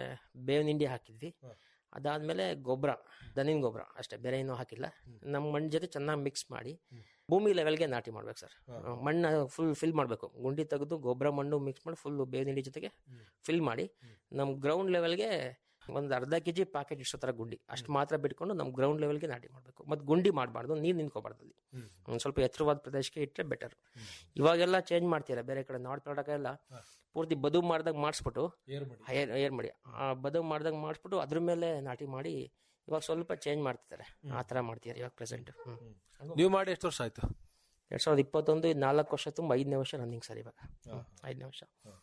ಬೇವಿನ ಹಿಂಡಿ ಹಾಕಿದ್ವಿ ಅದಾದ್ಮೇಲೆ ಗೊಬ್ಬರ ದನಿನ ಗೊಬ್ಬರ ಅಷ್ಟೇ ಬೇರೆ ಏನೂ ಹಾಕಿಲ್ಲ ನಮ್ಮ ಮಣ್ಣು ಜೊತೆ ಚೆನ್ನಾಗಿ ಮಿಕ್ಸ್ ಮಾಡಿ ಭೂಮಿ ಲೆವೆಲ್ಗೆ ನಾಟಿ ಮಾಡ್ಬೇಕು ಸರ್ ಮಣ್ಣು ಫುಲ್ ಫಿಲ್ ಮಾಡಬೇಕು ಗುಂಡಿ ತೆಗೆದು ಗೊಬ್ಬರ ಮಣ್ಣು ಮಿಕ್ಸ್ ಮಾಡಿ ಫುಲ್ ಬೇವಿನ ಹಿಂಡಿ ಜೊತೆಗೆ ಫಿಲ್ ಮಾಡಿ ನಮ್ಮ ಗ್ರೌಂಡ್ ಲೆವೆಲ್ಗೆ ಒಂದು ಅರ್ಧ ಕೆ ಜಿ ಪ್ಯಾಕೆಟ್ ಇಷ್ಟೋ ಥರ ಗುಂಡಿ ಅಷ್ಟು ಮಾತ್ರ ಬಿಟ್ಕೊಂಡು ನಮ್ಮ ಗ್ರೌಂಡ್ ಲೆವೆಲ್ಗೆ ನಾಟಿ ಮಾಡಬೇಕು ಮತ್ತು ಗುಂಡಿ ಮಾಡಬಾರ್ದು ನೀರು ನಿಂತ್ಕೋಬಾರ್ದು ಅಲ್ಲಿ ಒಂದು ಸ್ವಲ್ಪ ಎತ್ತರವಾದ ಪ್ರದೇಶಕ್ಕೆ ಇಟ್ಟರೆ ಬೆಟರ್ ಇವಾಗೆಲ್ಲ ಚೇಂಜ್ ಮಾಡ್ತೀರಾ ಬೇರೆ ಕಡೆ ನಾರ್ತ್ ಕರ್ನಾಟಕ ಎಲ್ಲ ಪೂರ್ತಿ ಬದು ಮಾಡ್ದಾಗ ಮಾಡಿಸ್ಬಿಟ್ಟು ಏರ್ ಏರ್ ಮಾಡಿ ಆ ಬದು ಮಾಡ್ದಾಗ ಮಾಡಿಸ್ಬಿಟ್ಟು ಅದ್ರ ಮೇಲೆ ನಾಟಿ ಮಾಡಿ ಇವಾಗ ಸ್ವಲ್ಪ ಚೇಂಜ್ ಮಾಡ್ತಿದ್ದಾರೆ ಆ ಥರ ಮಾಡ್ತಿದ್ದಾರೆ ಇವಾಗ ಪ್ರೆಸೆಂಟ್ ನೀವು ಮಾಡಿ ಎಷ್ಟು ವರ್ಷ ಆಯ್ತು ಎರಡ್ ಸಾವಿರದ ಇಪ್ಪತ್ತೊಂದು ಇದು ನಾಲ್ಕು ವರ್ಷ ತುಂಬ ಐದನೇ ವರ್ಷ ರನ್ನಿಂಗ್ ಸರ್ ಇವಾಗ ಐದನೇ ವರ್ಷ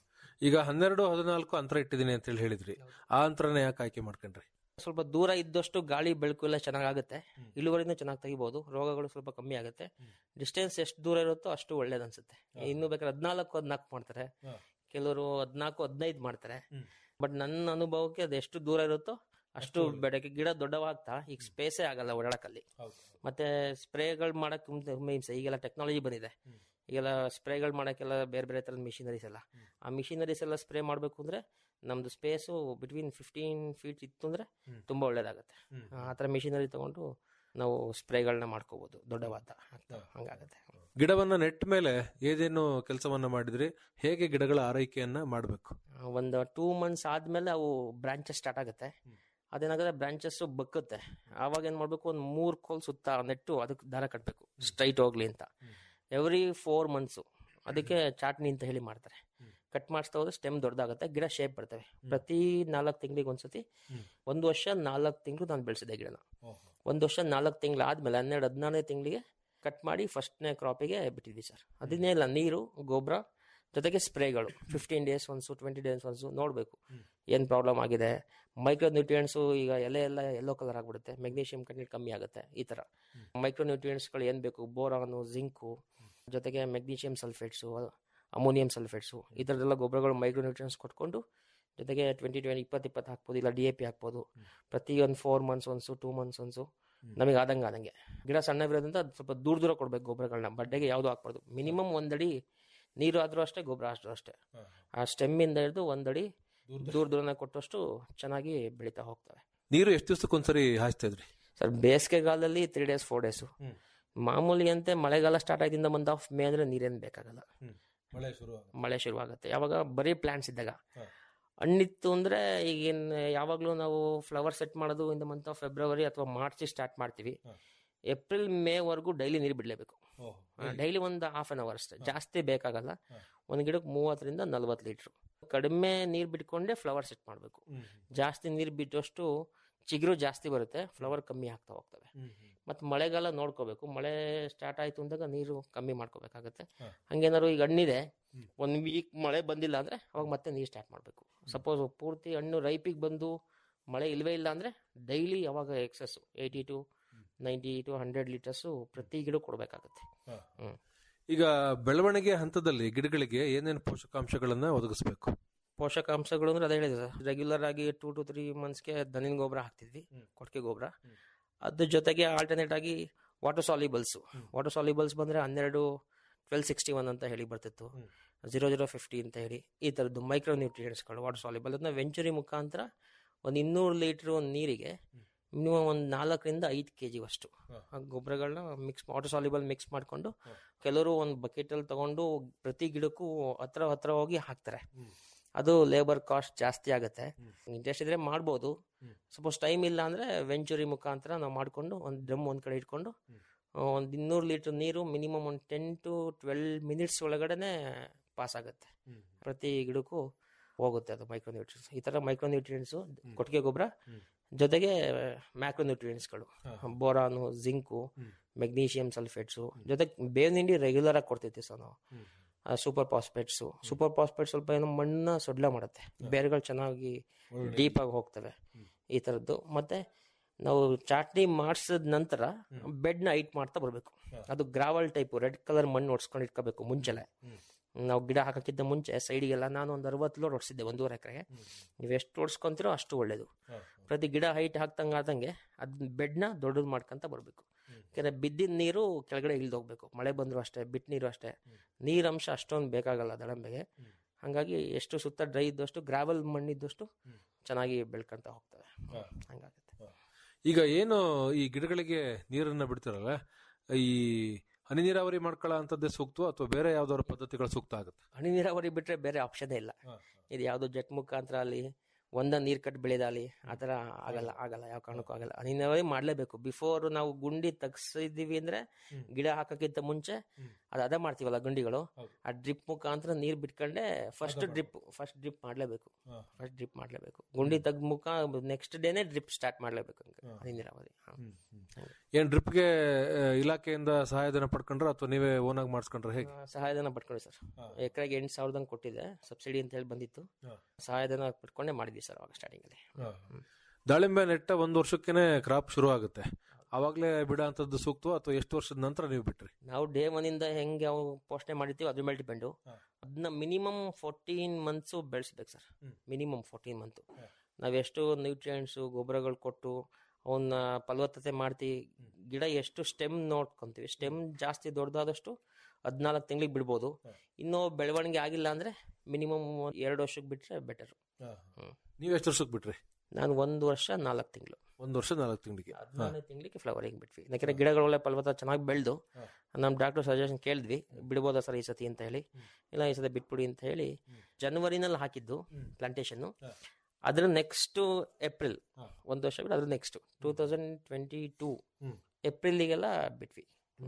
ಈಗ ಹನ್ನೆರಡು ಹದಿನಾಲ್ಕು ಅಂತರ ಇಟ್ಟಿದ್ದೀನಿ ಅಂತ ಹೇಳಿ ಹೇಳಿದ್ರಿ ಆ ಅಂತರನೇ ಯಾಕೆ ಆಯ್ಕೆ ಮಾಡ್ಕೊಂಡ್ರಿ ಸ್ವಲ್ಪ ದೂರ ಇದ್ದಷ್ಟು ಗಾಳಿ ಬೆಳಕು ಎಲ್ಲ ಚೆನ್ನಾಗುತ್ತೆ ಇಳುವರಿನೂ ಚೆನ್ನಾಗಿ ತೆಗಿಬಹುದು ರೋಗಗಳು ಸ್ವಲ್ಪ ಕಮ್ಮಿ ಆಗುತ್ತೆ ಡಿಸ್ಟೆನ್ಸ್ ಎಷ್ಟು ದೂರ ಇರುತ್ತೋ ಅಷ್ಟು ಒಳ್ಳೇದು ಅನ್ಸುತ್ತೆ ಇನ್ನು ಬೇಕಾದ್ರೆ ಹದಿನಾಲ್ಕು ಹದಿನಾಲ್ಕು ಮಾಡ್ತಾರೆ ಕೆಲವರು ಹದಿನಾಲ್ಕು ಹದಿನೈದು ಮಾಡ್ತಾರೆ ಬಟ್ ನನ್ನ ಅನುಭವಕ್ಕೆ ಅದು ಎಷ್ಟು ದೂರ ಇರುತ್ತೋ ಅಷ್ಟು ಬೆಳಗ್ಗೆ ಗಿಡ ದೊಡ್ಡವಾಗ್ತಾ ಈಗ ಸ್ಪೇಸೇ ಆಗಲ್ಲ ಓಡಾಡಕ್ಕಲ್ಲಿ ಮತ್ತೆ ಸ್ಪ್ರೇಗಳು ಮಾಡಕ್ ತುಂಬಾ ಹಿಂಸೆ ಈಗೆಲ್ಲ ಟೆಕ್ನಾಲಜಿ ಬಂದಿದೆ ಈಗೆಲ್ಲ ಸ್ಪ್ರೇಗಳು ಮಾಡಕ್ಕೆಲ್ಲ ಬೇರೆ ಬೇರೆ ಥರದ ಮಿಷಿನರೀಸ್ ಎಲ್ಲ ಆ ಮಿಷಿನರೀಸ್ ಎಲ್ಲ ಸ್ಪ್ರೇ ಮಾಡಬೇಕು ಅಂದ್ರೆ ನಮ್ದು ಸ್ಪೇಸು ಬಿಟ್ವೀನ್ ಫಿಫ್ಟೀನ್ ಫೀಟ್ ಇತ್ತು ಅಂದ್ರೆ ತುಂಬಾ ಒಳ್ಳೇದಾಗುತ್ತೆ ಆ ಥರ ಮಿಷಿನರಿ ತಗೊಂಡು ನಾವು ಸ್ಪ್ರೇಗಳನ್ನ ಮಾಡ್ಕೋಬಹುದು ದೊಡ್ಡವಾದ ಹಂಗಾಗತ್ತೆ ಗಿಡವನ್ನ ನೆಟ್ಟ ಮೇಲೆ ಏನೇನು ಕೆಲಸವನ್ನ ಮಾಡಿದ್ರಿ ಹೇಗೆ ಗಿಡಗಳ ಆರೈಕೆಯನ್ನ ಮಾಡಬೇಕು ಒಂದು ಟೂ ಮಂತ್ಸ್ ಆದ್ಮೇಲೆ ಅವು ಬ್ರಾಂಚಸ್ ಸ್ಟಾರ್ಟ್ ಆಗುತ್ತೆ ಅದೇನಾಗುತ್ತೆ ಬ್ರಾಂಚಸ್ ಬಕ್ಕುತ್ತೆ ಆವಾಗ ಏನ್ ಮಾಡ್ಬೇಕು ಒಂದು ಮೂರ್ ಕೋಲ್ ಸುತ್ತ ನೆಟ್ಟು ಅದಕ್ಕೆ ದಾರ ಕಟ್ಬೇಕು ಸ್ಟ್ರೈಟ್ ಹೋಗ್ಲಿ ಅಂತ ಎವ್ರಿ ಫೋರ್ ಮಂತ್ಸು ಅದಕ್ಕೆ ಚಾಟ್ನಿ ಅಂತ ಹೇಳಿ ಮಾಡ್ತಾರೆ ಕಟ್ ಮಾಡಿಸ್ತಾ ಹೋದ್ರೆ ಸ್ಟೆಮ್ ದೊಡ್ಡದಾಗುತ್ತೆ ಗಿಡ ಶೇಪ್ ಬರ್ತವೆ ಪ್ರತಿ ನಾಲ್ಕು ತಿಂಗಳಿಗೆ ಒಂದ್ಸತಿ ಒಂದು ವರ್ಷ ನಾಲ್ಕು ತಿಂಗಳು ನಾನು ಬೆಳೆಸಿದೆ ಗಿಡನ ಒಂದು ವರ್ಷ ನಾಲ್ಕು ತಿಂಗಳು ಆದ್ಮೇಲೆ ಹನ್ನೆರಡು ಹದಿನಾರನೇ ತಿಂಗಳಿಗೆ ಕಟ್ ಮಾಡಿ ಫಸ್ಟ್ನೇ ಕ್ರಾಪಿಗೆ ಬಿಟ್ಟಿದ್ವಿ ಸರ್ ಅದನ್ನೇ ಇಲ್ಲ ನೀರು ಗೊಬ್ಬರ ಜೊತೆಗೆ ಸ್ಪ್ರೇಗಳು fifteen days once twenty days once ನೋಡಬೇಕು ಏನು ಪ್ರಾಬ್ಲಮ್ ಆಗಿದೆ ಮೈಕ್ರೋ ನ್ಯೂಟ್ರಿಯೆಂಟ್ಸು ಈಗ ಎಲೆ ಎಲ್ಲ ಎಲ್ಲೋ ಕಲರ್ ಆಗಿಬಿಡುತ್ತೆ ಮೆಗ್ನೀಷಿಯಂ ಕಂಟೆಂಟ್ ಕಮ್ಮಿ ಆಗುತ್ತೆ ಈ ಥರ ಮೈಕ್ರೋ ನ್ಯೂಟ್ರಿಯೆಂಟ್ಸ್ಗಳು ಏನು ಬೇಕು ಬೋರಾನು ಜಿಂಕು ಜೊತೆಗೆ ಮೆಗ್ನೀಷಿಯಂ ಸಲ್ಫೇಟ್ಸು ಅಮೋನಿಯಂ ಸಲ್ಫೇಟ್ಸು ಈ ಥರದ್ದೆಲ್ಲ ಗೊಬ್ಬರಗಳು ಮೈಕ್ರೋ ನ್ಯೂಟ್ರಿಯೆಂಟ್ಸ್ ಕೊಟ್ಕೊಂಡು ಜೊತೆಗೆ ಟ್ವೆಂಟಿ ಟ್ವೆಂಟಿ ಇಪ್ಪತ್ತು ಇಪ್ಪತ್ತು ಹಾಕ್ಬೋದು ಇಲ್ಲ ಡಿ ಎ ಪಿ ಹಾಕ್ಬೋದು ಪ್ರತಿ ಒಂದು four months once two months once ನಮಗೆ ಆದಂಗೆ ಆದಂಗೆ ಗಿಡ ಸಣ್ಣವಿರೋದ್ರಿಂದ ಅದು ಸ್ವಲ್ಪ ದೂರ ದೂರ ಕೊಡ್ಬೇಕು ಗೊಬ್ಬರಗಳನ್ನ ಬಡ್ಡೆಗೆ ಯಾವುದು ಹಾಕ್ಬಾರ್ದು ಮಿನಿಮಮ್ ಒಂದಡಿ ನೀರು ಆದ್ರೂ ಅಷ್ಟೇ ಗೊಬ್ಬರ ಅಷ್ಟು ಅಷ್ಟೇ ಆ ಸ್ಟೆಮ್ಮಿಂದ ಹಿಡಿದು ಒಂದಡಿ ದೂರ ದೂರನ ಕೊಟ್ಟಷ್ಟು ಚೆನ್ನಾಗಿ ಬೆಳೀತಾ ಹೋಗ್ತವೆ ನೀರು ಎಷ್ಟು ದಿವಸಕ್ಕೊಂದ್ಸರಿ ಹಾಯಿಸ್ತಾ ಇದ್ರಿ ಸರ್ ಬೇಸಿಗೆಗಾಲದಲ್ಲಿ ತ್ರೀ ಡೇಸ್ ಫೋರ್ ಡೇಸು ಮಾಮೂಲಿ ಅಂತೆ ಮಳೆಗಾಲ ಸ್ಟಾರ್ಟ್ ಆಗಿದ್ದ ಮಂತ್ ಆಫ್ ಮೇ ಅಂದ್ರೆ ನೀರೇನು ಬೇಕಾಗಲ್ಲ ಮಳೆ ಶುರು ಮಳೆ ಶುರುವಾಗುತ್ತೆ ಯಾವಾಗ ಬರೀ ಪ್ಲಾಂಟ್ಸ್ ಇದ್ದಾಗ ಹಣ್ಣಿತ್ತು ಅಂದ್ರೆ ಈಗಿನ ಯಾವಾಗಲೂ ನಾವು ಫ್ಲವರ್ ಸೆಟ್ ಮಾಡೋದು in the month of February ಅಥವಾ ಮಾರ್ಚ್ ಸ್ಟಾರ್ಟ್ ಮಾಡ್ತೀವಿ ಏಪ್ರಿಲ್ ಮೇ ವರೆಗೂ ಡೈಲಿ ನೀರು ಬಿಡಲೇಬೇಕು ಡೈಲಿ ಒಂದು ಹಾಫ್ ಅನ್ ಅವರ್ ಅಷ್ಟೇ ಜಾಸ್ತಿ ಬೇಕಾಗಲ್ಲ ಒಂದು ಗಿಡಕ್ಕೆ ಮೂವತ್ತರಿಂದ ನಲ್ವತ್ತು ಲೀಟ್ರು ಕಡಿಮೆ ನೀರು ಬಿಟ್ಕೊಂಡೆ ಫ್ಲವರ್ ಸೆಟ್ ಮಾಡಬೇಕು ಜಾಸ್ತಿ ನೀರು ಬಿಟ್ಟಷ್ಟು ಚಿಗುರು ಜಾಸ್ತಿ ಬರುತ್ತೆ ಫ್ಲವರ್ ಕಮ್ಮಿ ಆಗ್ತಾ ಹೋಗ್ತವೆ ಮತ್ತು ಮಳೆಗಾಲ ನೋಡ್ಕೋಬೇಕು ಮಳೆ ಸ್ಟಾರ್ಟ್ ಆಯ್ತು ಅಂದಾಗ ನೀರು ಕಮ್ಮಿ ಮಾಡ್ಕೋಬೇಕಾಗತ್ತೆ ಹಂಗೇನಾದ್ರು ಈಗ ಹಣ್ಣಿದೆ ಒಂದು ವೀಕ್ ಮಳೆ ಬಂದಿಲ್ಲ ಅಂದ್ರೆ ಅವಾಗ ಮತ್ತೆ ನೀರು ಸ್ಟಾರ್ಟ್ ಮಾಡಬೇಕು ಸಪೋಸ್ ಪೂರ್ತಿ ಹಣ್ಣು ರೈಪಿಗೆ ಬಂದು ಮಳೆ ಇಲ್ವೇ ಇಲ್ಲ ಅಂದ್ರೆ ಡೈಲಿ ಯಾವಾಗ excess eighty to ninety to hundred litres ಪ್ರತಿ ಗಿಡ ಕೊಡಬೇಕಾಗತ್ತೆ ಹ್ಮ್ ಈಗ ಬೆಳವಣಿಗೆ ಹಂತದಲ್ಲಿ ಗಿಡಗಳಿಗೆ ಏನೇನು ಪೋಷಕಾಂಶಗಳನ್ನ ಒದಗಿಸ್ಬೇಕು ಪೋಷಕಾಂಶಗಳು ಅಂದ್ರೆ ಅದೇ ಹೇಳಿದೆ ಸರ್ ರೆಗ್ಯುಲರ್ ಆಗಿ ಟೂ ಟು ತ್ರೀ ಮಂತ್ಸ್ಗೆ ದನಿನ ಗೊಬ್ಬರ ಹಾಕ್ತಿದ್ವಿ ಕೊಟ್ಟಿಗೆ ಗೊಬ್ಬರ ಅದ್ರ ಜೊತೆಗೆ ಆಲ್ಟರ್ನೇಟ್ ಆಗಿ ವಾಟರ್ ಸಾಲಿಬಲ್ಸ್ ವಾಟರ್ ಸಾಲಿಬಲ್ಸ್ ಬಂದ್ರೆ ಹನ್ನೆರಡು ಟ್ವೆಲ್ ಸಿಕ್ಸ್ಟಿ ಒನ್ ಅಂತ ಹೇಳಿ ಬರ್ತಿತ್ತು ಜೀರೋ ಜೀರೋ ಫಿಫ್ಟಿ ಅಂತ ಹೇಳಿ ಈ ಥರದ್ದು ಮೈಕ್ರೋ ನ್ಯೂಟ್ರಿಯೆಂಟ್ಸ್ಗಳು ವಾಟರ್ ಸಾಲಿಬಲ್ ಅದನ್ನ ವೆಂಚುರಿ ಮುಖಾಂತರ ಒಂದು ಇನ್ನೂರು ಲೀಟ್ರ್ ಒಂದು ನೀರಿಗೆ ಮಿನಿಮಮ್ ಒಂದು ನಾಲ್ಕರಿಂದ ಐದು ಕೆ ಜಿ ಅಷ್ಟು ಆ ಗೊಬ್ಬರಗಳನ್ನ ಮಿಕ್ಸ್ ವಾಟರ್ ಸಾಲಿಬಲ್ ಮಿಕ್ಸ್ ಮಾಡಿಕೊಂಡು ಕೆಲವರು ಒಂದು ಬಕೆಟಲ್ಲಿ ತಗೊಂಡು ಪ್ರತಿ ಗಿಡಕ್ಕೂ ಹತ್ರ ಹತ್ರ ಹೋಗಿ ಹಾಕ್ತಾರೆ ಅದು ಲೇಬರ್ ಕಾಸ್ಟ್ ಜಾಸ್ತಿ ಆಗುತ್ತೆ ಇಂಟ್ರೆಸ್ಟ್ ಇದ್ರೆ ಮಾಡ್ಬೋದು ಸಪೋಸ್ ಟೈಮ್ ಇಲ್ಲ ಅಂದ್ರೆ ವೆಂಚುರಿ ಮುಖಾಂತರ ನಾವು ಮಾಡ್ಕೊಂಡು ಒಂದು ಡ್ರಮ್ ಒಂದ್ ಕಡೆ ಇಟ್ಕೊಂಡು ಒಂದು ಇನ್ನೂರು ಲೀಟರ್ ನೀರು ಮಿನಿಮಮ್ ಒಂದು ಟೆನ್ ಟು ಟ್ವೆಲ್ ಮಿನಿಟ್ಸ್ ಒಳಗಡೆನೆ ಪಾಸ್ ಆಗುತ್ತೆ ಪ್ರತಿ ಗಿಡಕ್ಕೂ ಹೋಗುತ್ತೆ ಅದು ಮೈಕ್ರೋ ನ್ಯೂಟ್ರಿಯನ್ಸ್ ಈ ತರ ಮೈಕ್ರೋ ನ್ಯೂಟ್ರಿಯೆಂಟ್ಸ್ ಕೊಟ್ಟಿಗೆ ಗೊಬ್ಬರ ಜೊತೆಗೆ ಮ್ಯಾಕ್ರೋ ನ್ಯೂಟ್ರಿಯೆಂಟ್ಸ್ಗಳು ಬೋರಾನು ಜಿಂಕು ಮೆಗ್ನೀಷಿಯಂ ಸಲ್ಫೇಟ್ಸು ಜೊತೆಗೆ ಬೇವಿನ ಹಿಂಡಿ ರೆಗ್ಯುಲರ್ ಆಗಿ ಕೊಡ್ತೈತಿ ಸರ್ ನಾವು ಸೂಪರ್ ಪಾಸ್ಪೇಟ್ಸು ಸೂಪರ್ ಪಾಸ್ಪೇಟ್ ಸ್ವಲ್ಪ ಏನೋ ಮಣ್ಣ ಸೊಡ್ಲ ಮಾಡುತ್ತೆ ಬೇರುಗಳು ಚೆನ್ನಾಗಿ ಡೀಪ್ ಆಗಿ ಹೋಗ್ತವೆ ಈ ಥರದ್ದು ಮತ್ತೆ ನಾವು ಚಾಟ್ನಿ ಮಾಡಿಸಿದ ನಂತರ ಬೆಡ್ನ ಹೈಟ್ ಮಾಡ್ತಾ ಬರಬೇಕು ಅದು ಗ್ರಾವಲ್ ಟೈಪ್ ರೆಡ್ ಕಲರ್ ಮಣ್ಣು ಹೊಡ್ಸ್ಕೊಂಡು ಇಟ್ಕೋಬೇಕು ಮುಂಚೆಲೆ ನಾವು ಗಿಡ ಹಾಕಕ್ಕಿಂತ ಮುಂಚೆ ಸೈಡಿಗೆಲ್ಲ ನಾನು ಒಂದು ಅರವತ್ತು ಲೋಡ್ ಹೊಡ್ಸಿದ್ದೆ ಒಂದೂವರೆ ಎಕರೆಗೆ ನೀವು ಎಷ್ಟು ಹೊಡ್ಸ್ಕೊಂತೀರೋ ಅಷ್ಟು ಒಳ್ಳೇದು ಪ್ರತಿ ಗಿಡ ಹೈಟ್ ಹಾಕ್ತಂಗೆ ಆದಂಗೆ ಅದ್ ಬೆಡ್ನ ದೊಡ್ಡದು ಮಾಡ್ಕೊಂತ ಬರಬೇಕು ಯಾಕಂದ್ರೆ ಬಿದ್ದಿದ ನೀರು ಕೆಳಗಡೆ ಇಳ್ದೋಗ್ಬೇಕು ಮಳೆ ಬಂದ್ರು ಅಷ್ಟೇ ಬಿಟ್ಟು ನೀರು ಅಷ್ಟೇ ನೀರಂಶ ಅಷ್ಟೊಂದು ಬೇಕಾಗಲ್ಲ ದಾಳಂಬೆಗೆ ಹಂಗಾಗಿ ಎಷ್ಟು ಸುತ್ತ ಡ್ರೈ ಇದ್ದಷ್ಟು ಗ್ರಾವಲ್ ಮಣ್ಣಿದ್ದಷ್ಟು ಚೆನ್ನಾಗಿ ಬೆಳ್ಕೊಂತ ಹೋಗ್ತವೆ ಹಂಗಾಗುತ್ತೆ ಈಗ ಏನು ಈ ಗಿಡಗಳಿಗೆ ನೀರನ್ನ ಬಿಡ್ತಿರಲ್ಲ ಈ ಹನಿ ನೀರಾವರಿ ಮಾಡ್ಕೊಳ್ಳೋ ಅಂತದ್ದೇ ಸೂಕ್ತ ಅಥವಾ ಬೇರೆ ಯಾವ್ದಾದ್ರು ಪದ್ಧತಿಗಳು ಸೂಕ್ತ ಆಗುತ್ತೆ ಹನಿ ನೀರಾವರಿ ಬಿಟ್ರೆ ಬೇರೆ ಆಪ್ಷನ್ ಇಲ್ಲ ಇದು ಯಾವ್ದು ಜಟ್ ಮುಖಾಂತರ ಅಲ್ಲಿ ಒಂದ ನೀರ್ ಕಟ್ ಬೆಳೆದಾಲಿ ಆತರ ಆಗಲ್ಲ ಆಗಲ್ಲ ಯಾವ ಕಾರಣಕ್ಕೂ ಆಗಲ್ಲ ಹನಿ ನೀರಾವರಿ ಮಾಡ್ಲೇಬೇಕು ಬಿಫೋರ್ ನಾವು ಗುಂಡಿ ತಗ್ಸಿದೀವಿ ಅಂದ್ರೆ ಗಿಡ ಹಾಕಕ್ಕಿಂತ ಮುಂಚೆ ಅದು ಅದ ಮಾಡ್ತೀವಲ್ಲ ಗುಂಡಿಗಳು ಆ ಡ್ರಿಪ್ ಮುಖಾಂತರ ನೀರ್ ಬಿಟ್ಕೊಂಡೆ ಫಸ್ಟ್ ಡ್ರಿಪ್ ಫಸ್ಟ್ ಡ್ರಿಪ್ ಮಾಡ್ಲೇಬೇಕು ಫಸ್ಟ್ ಡ್ರಿಪ್ ಮಾಡ್ಲೇಬೇಕು ಗುಂಡಿ ತೆಗ್ದ ಮುಖ ನೆಕ್ಸ್ಟ್ ಡೇನೆ ಡ್ರಿಪ್ ಸ್ಟಾರ್ಟ್ ಮಾಡ್ಲೇಬೇಕು ಹನಿ ನೀರಾವರಿ ಹಾ. ಏನ್ ಡ್ರಿಪ್ಗೆ ಇಲಾಖೆಯಿಂದ ಸಹಾಯಧನ ಪಡ್ಕೊಂಡ್ರ ಅಥವಾ ನೀವೇ ಓನ್ ಆಗಿ ಮಾಡಿಸ್ಕೊಂಡ್ರ ಹೇಗೆ ಆ, ಸಹಾಯಧನ ಪಡ್ಕೊಳ್ಳಿ ಸರ್ ಎಕರೆಗೆ ಎಂಟು ಸಾವಿರದಂಗೆ ಕೊಟ್ಟಿದೆ ಸಬ್ಸಿಡಿ ಅಂತ ಹೇಳಿ ಬಂದಿತ್ತು ಸಹಾಯಧನ ಪಡ್ಕೊಂಡೇ ಮಾಡಿದ್ವಿ ಸರ್ ಅವಾಗ ಸ್ಟಾರ್ಟಿಂಗ್ ಅಲ್ಲಿ ದಾಳಿಂಬೆ ನೆಟ್ಟ ಒಂದ್ ವರ್ಷಕ್ಕೇನೆ ಕ್ರಾಪ್ ಶುರು ಆಗುತ್ತೆ ಅವಾಗ್ಲೇ ಬಿಡ ಅಂತದ್ದು ಸೂಕ್ತ ಅಥವಾ ಎಷ್ಟು ವರ್ಷದ ನಂತರ ನೀವು ಬಿಟ್ರಿ ನಾವು ಡೇ ಒನ್ ಇಂದ ಹೆಂಗೆ ನಾವು ಪೋಷಣೆ ಮಾಡಿರ್ತೀವಿ ಅದ್ರ ಮೇಲೆ ಡಿಪೆಂಡು ಅದನ್ನ ಮಿನಿಮಮ್ ಫೋರ್ಟೀನ್ ಮಂತ್ಸು ಬೆಳೆಸ್ಬೇಕು ಸರ್ ಮಿನಿಮಮ್ ಫೋರ್ಟೀನ್ ಮಂತು ನಾವೆಷ್ಟು ನ್ಯೂಟ್ರಿಯೆಂಟ್ಸು ಗೊಬ್ಬರಗಳು ಕೊಟ್ಟು ಅವನ್ನ ಫಲವತ್ತತೆ ಮಾಡ್ತೀವಿ ಗಿಡ ಎಷ್ಟು ಸ್ಟೆಮ್ ನೋಡ್ಕೊಂತೀವಿ ಸ್ಟೆಮ್ ಜಾಸ್ತಿ ದೊಡ್ಡದಾದಷ್ಟು ಹದಿನಾಲ್ಕು ತಿಂಗಳಿಗೆ ಬಿಡ್ಬೋದು ಇನ್ನೂ ಬೆಳವಣಿಗೆ ಆಗಿಲ್ಲ ಅಂದ್ರೆ ಮಿನಿಮಮ್ ಎರಡು ವರ್ಷಕ್ಕೆ ಬಿಟ್ರೆ ಬೆಟರ್ ನೀವ್ ಎಷ್ಟು ವರ್ಷಕ್ಕೆ ಬಿಟ್ರಿ ನಾನು ಒಂದು ವರ್ಷ ನಾಲ್ಕು ತಿಂಗಳು ಒಂದ್ ವರ್ಷ ನಾಲ್ಕು ತಿಂಗಳಿಗೆ ಹದಿನಾಲ್ಕು ತಿಂಗಳಿಗೆ ಫ್ಲವರಿಂಗ್ ಬಿಟ್ವಿ ಯಾಕಂದ್ರೆ ಗಿಡಗಳೊಳ್ಳೆ ಫಲವತ್ತ ಚೆನ್ನಾಗಿ ಬೆಳೆದು ನಮ್ಮ ಡಾಕ್ಟರ್ ಸಜೆಷನ್ ಕೇಳಿದ್ವಿ ಬಿಡ್ಬೋದಾ ಸರ್ ಈ ಸತಿ ಅಂತ ಹೇಳಿ ಇಲ್ಲ ಈ ಸತಿ ಬಿಟ್ಬಿಡಿ ಅಂತ ಹೇಳಿ ಜನವರಿನಲ್ಲಿ ಹಾಕಿದ್ದು ಪ್ಲಾಂಟೇಶನ್ ಅದ್ರ ನೆಕ್ಸ್ಟ್ ಏಪ್ರಿಲ್ ಒಂದು ವರ್ಷ ಬಿಟ್ಟು ಅದ್ರ next two thousand twenty two ಏಪ್ರಿಲಿಗೆಲ್ಲ ಬಿಟ್ವಿ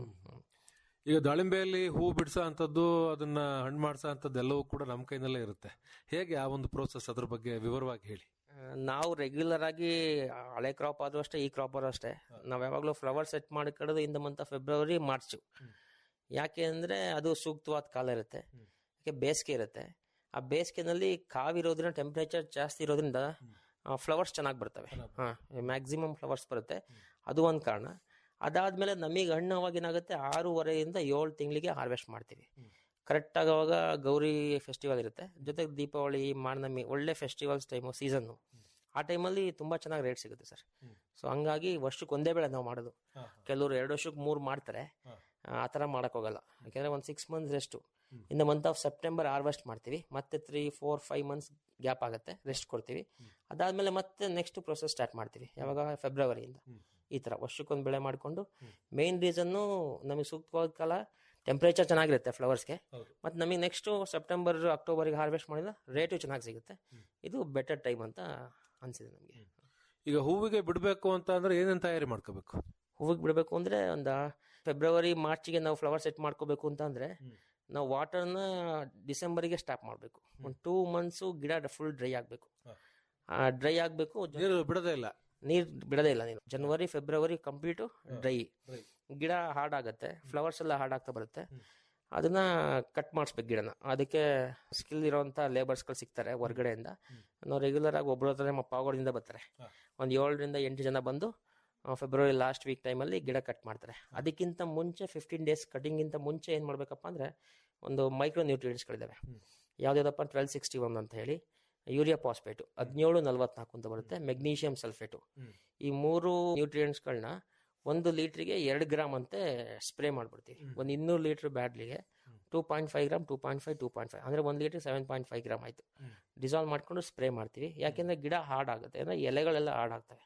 ಈಗ ದಾಳಿಂಬೆಯಲ್ಲಿ ಹೂ ಬಿಡ್ಸೋ ಅಂತದ್ದು ಅದನ್ನ ಹಣ್ಣು ಮಾಡ್ಸೋ ಅಂತದ್ದು ಎಲ್ಲವೂ ಕೂಡ ನಮ್ಮ ಕೈನಲ್ಲೇ ಇರುತ್ತೆ ಹೇಗೆ ಆ ಒಂದು ಪ್ರೋಸೆಸ್ ಅದ್ರ ಬಗ್ಗೆ ವಿವರವಾಗಿ ಹೇಳಿ ಆ, ನಾವು ರೆಗ್ಯುಲರ್ ಆಗಿ ಹಳೆ ಕ್ರಾಪ್ ಆದ್ರೂ ಅಷ್ಟೇ ಈ ಕ್ರಾಪ್ ಆದ್ರೂ ಅಷ್ಟೇ ನಾವು ಯಾವಾಗಲೂ ಫ್ಲವರ್ ಸೆಟ್ ಮಾಡ್ಕೊಳ್ಳೋದು in the month of February March ಯಾಕೆ ಅಂದ್ರೆ ಅದು ಸೂಕ್ತವಾದ ಕಾಲ ಇರುತ್ತೆ ಯಾಕೆ ಬೇಸಿಗೆ ಇರುತ್ತೆ ಆ ಬೇಸಿಗೆನಲ್ಲಿ ಕಾವಿರೋದ್ರಿಂದ ಟೆಂಪರೇಚರ್ ಜಾಸ್ತಿ ಇರೋದ್ರಿಂದ ಫ್ಲವರ್ಸ್ ಚೆನ್ನಾಗಿ ಬರ್ತವೆ ಹಾ ಮ್ಯಾಕ್ಸಿಮಮ್ ಫ್ಲವರ್ಸ್ ಬರುತ್ತೆ ಅದು ಒಂದು ಕಾರಣ ಅದಾದ್ಮೇಲೆ ನಮಗೆ ಹಣ್ಣು ಅವಾಗ ಏನಾಗುತ್ತೆ ಆರೂವರೆಯಿಂದ ಏಳು ತಿಂಗಳಿಗೆ ಹಾರ್ವೆಸ್ಟ್ ಮಾಡ್ತೀವಿ ಕರೆಕ್ಟ್ ಆಗಿ ಅವಾಗ ಗೌರಿ ಫೆಸ್ಟಿವಲ್ ಇರುತ್ತೆ ಜೊತೆಗೆ ದೀಪಾವಳಿ ಮಾರ್ನಮಿ ಒಳ್ಳೆ ಫೆಸ್ಟಿವಲ್ಸ್ ಟೈಮು ಸೀಸನ್ನು ಆ ಟೈಮಲ್ಲಿ ತುಂಬಾ ಚೆನ್ನಾಗಿ ರೇಟ್ ಸಿಗುತ್ತೆ ಸರ್ ಸೊ ಹಂಗಾಗಿ ವರ್ಷಕ್ಕೆ ಒಂದೇ ಬೆಳೆ ನಾವು ಮಾಡೋದು ಕೆಲವರು ಎರಡು ವರ್ಷಕ್ಕೆ ಮೂರು ಮಾಡ್ತಾರೆ ಆ ಥರ ಮಾಡಕ್ ಹೋಗಲ್ಲ ಯಾಕಂದ್ರೆ ಒಂದು six months rest in the month of September harvest ಮಾಡ್ತೀವಿ ಮತ್ತೆ three four five months gap ಆಗುತ್ತೆ ರೆಸ್ಟ್ ಕೊಡ್ತೀವಿ ಅದಾದ್ಮೇಲೆ ಮತ್ತೆ ನೆಕ್ಸ್ಟ್ ಪ್ರೊಸೆಸ್ ಸ್ಟಾರ್ಟ್ ಮಾಡ್ತೀವಿ ಯಾವಾಗ ಫೆಬ್ರವರಿಯಿಂದ ಈ ತರ ವರ್ಷಕ್ಕೊಂದು ಬೆಳೆ ಮಾಡಿಕೊಂಡು ಮೇನ್ ರೀಸನ್ನು ನಮಗೆ ಸೂಕ್ತವಾದ ಕಾಲ ಟೆಂಪರೇಚರ್ ಚೆನ್ನಾಗಿರುತ್ತೆ ಫ್ಲವರ್ಸ್ಗೆ ಮತ್ತು ನಮಗೆ ನೆಕ್ಸ್ಟ್ ಸೆಪ್ಟೆಂಬರ್ ಅಕ್ಟೋಬರ್ಗೆ ಹಾರ್ವೆಸ್ಟ್ ಮಾಡಿದ್ರೆ ರೇಟು ಚೆನ್ನಾಗಿ ಸಿಗುತ್ತೆ ಇದು ಬೆಟರ್ ಟೈಮ್ ಅಂತ ಅನ್ಸಿದೆ ನಮಗೆ ಈಗ ಹೂವಿಗೆ ಬಿಡಬೇಕು ಅಂತ ಅಂದ್ರೆ ಏನೇನ್ ತಯಾರಿ ಮಾಡ್ಕೋಬೇಕು ಹೂವಿಗೆ ಬಿಡಬೇಕು ಅಂದ್ರೆ ಒಂದು ಫೆಬ್ರವರಿ ಮಾರ್ಚ್ಗೆ ನಾವು ಫ್ಲವರ್ ಸೆಟ್ ಮಾಡ್ಕೋಬೇಕು ಅಂತ ಅಂದ್ರೆ ನಾವು ವಾಟರ್ನ ಡಿಸೆಂಬರಿಗೆ ಸ್ಟಾಪ್ ಮಾಡಬೇಕು ಒಂದು ಟೂ ಮಂತ್ಸು ಗಿಡ ಫುಲ್ ಡ್ರೈ ಆಗಬೇಕು ಡ್ರೈ ಆಗಬೇಕು ನೀರು ಬಿಡದೇ ಇಲ್ಲ ನೀರು ಬಿಡದೇ ಇಲ್ಲ ನೀನು ಜನವರಿ ಫೆಬ್ರವರಿ ಕಂಪ್ಲೀಟು ಡ್ರೈ ಗಿಡ ಹಾಡಾಗತ್ತೆ ಫ್ಲವರ್ಸ್ ಎಲ್ಲ ಹಾಡಾಗ್ತಾ ಬರುತ್ತೆ ಅದನ್ನ ಕಟ್ ಮಾಡಿಸ್ಬೇಕು ಗಿಡನ ಅದಕ್ಕೆ ಸ್ಕಿಲ್ ಇರೋಂಥ ಲೇಬರ್ಸ್ಗಳು ಸಿಗ್ತಾರೆ ಹೊರಗಡೆಯಿಂದ ನಾವು ರೆಗ್ಯುಲರ್ ಆಗಿ ಒಬ್ಬರ ಹತ್ರ ನಮ್ಮ ಪಾವಗಡದಿಂದ ಬರ್ತಾರೆ ಒಂದು ಏಳರಿಂದ ಎಂಟು ಜನ ಬಂದು ಫೆಬ್ರವರಿ ಲಾಸ್ಟ್ ವೀಕ್ ಟೈಮಲ್ಲಿ ಗಿಡ ಕಟ್ ಮಾಡ್ತಾರೆ ಅದಕ್ಕಿಂತ ಮುಂಚೆ ಫಿಫ್ಟೀನ್ ಡೇಸ್ ಕಟಿಂಗಿಂತ ಮುಂಚೆ ಏನು ಮಾಡಬೇಕಪ್ಪ ಅಂದರೆ ಒಂದು ಮೈಕ್ರೋ ನ್ಯೂಟ್ರಿಯೆಂಟ್ಸ್ಗಳಿದ್ದಾವೆ ಯಾವ್ದಾವ್ದಪ್ಪ ಟ್ವೆಲ್ ಸಿಕ್ಸ್ಟಿ ಒನ್ ಅಂತ ಹೇಳಿ ಯೂರಿಯಾ ಪಾಸ್ಪೇಟು ಹದಿನೇಳು ನಲ್ವತ್ನಾಲ್ಕು ಅಂತ ಬರುತ್ತೆ ಮೆಗ್ನೀಷಿಯಂ ಸಲ್ಫೇಟು ಈ ಮೂರು ನ್ಯೂಟ್ರಿಯೆಂಟ್ಸ್ಗಳನ್ನ ಒಂದು ಲೀಟ್ರಿಗೆ ಎರಡು ಗ್ರಾಮ್ ಅಂತೆ ಸ್ಪ್ರೇ ಮಾಡ್ಬಿಡ್ತೀವಿ ಒಂದು ಇನ್ನೂರು ಲೀಟ್ರ್ ಬ್ಯಾಡ್ಲಿಗೆ two point five gram two point five two point five ಅಂದರೆ ಒಂದು litre seven point five gram ಆಯಿತು ಡಿಸಾಲ್ವ್ ಮಾಡ್ಕೊಂಡು ಸ್ಪ್ರೇ ಮಾಡ್ತೀವಿ ಯಾಕೆಂದರೆ ಗಿಡ ಹಾಡಾಗುತ್ತೆ ಅಂದರೆ ಎಲೆಗಳೆಲ್ಲ ಹಾಡಾಗ್ತವೆ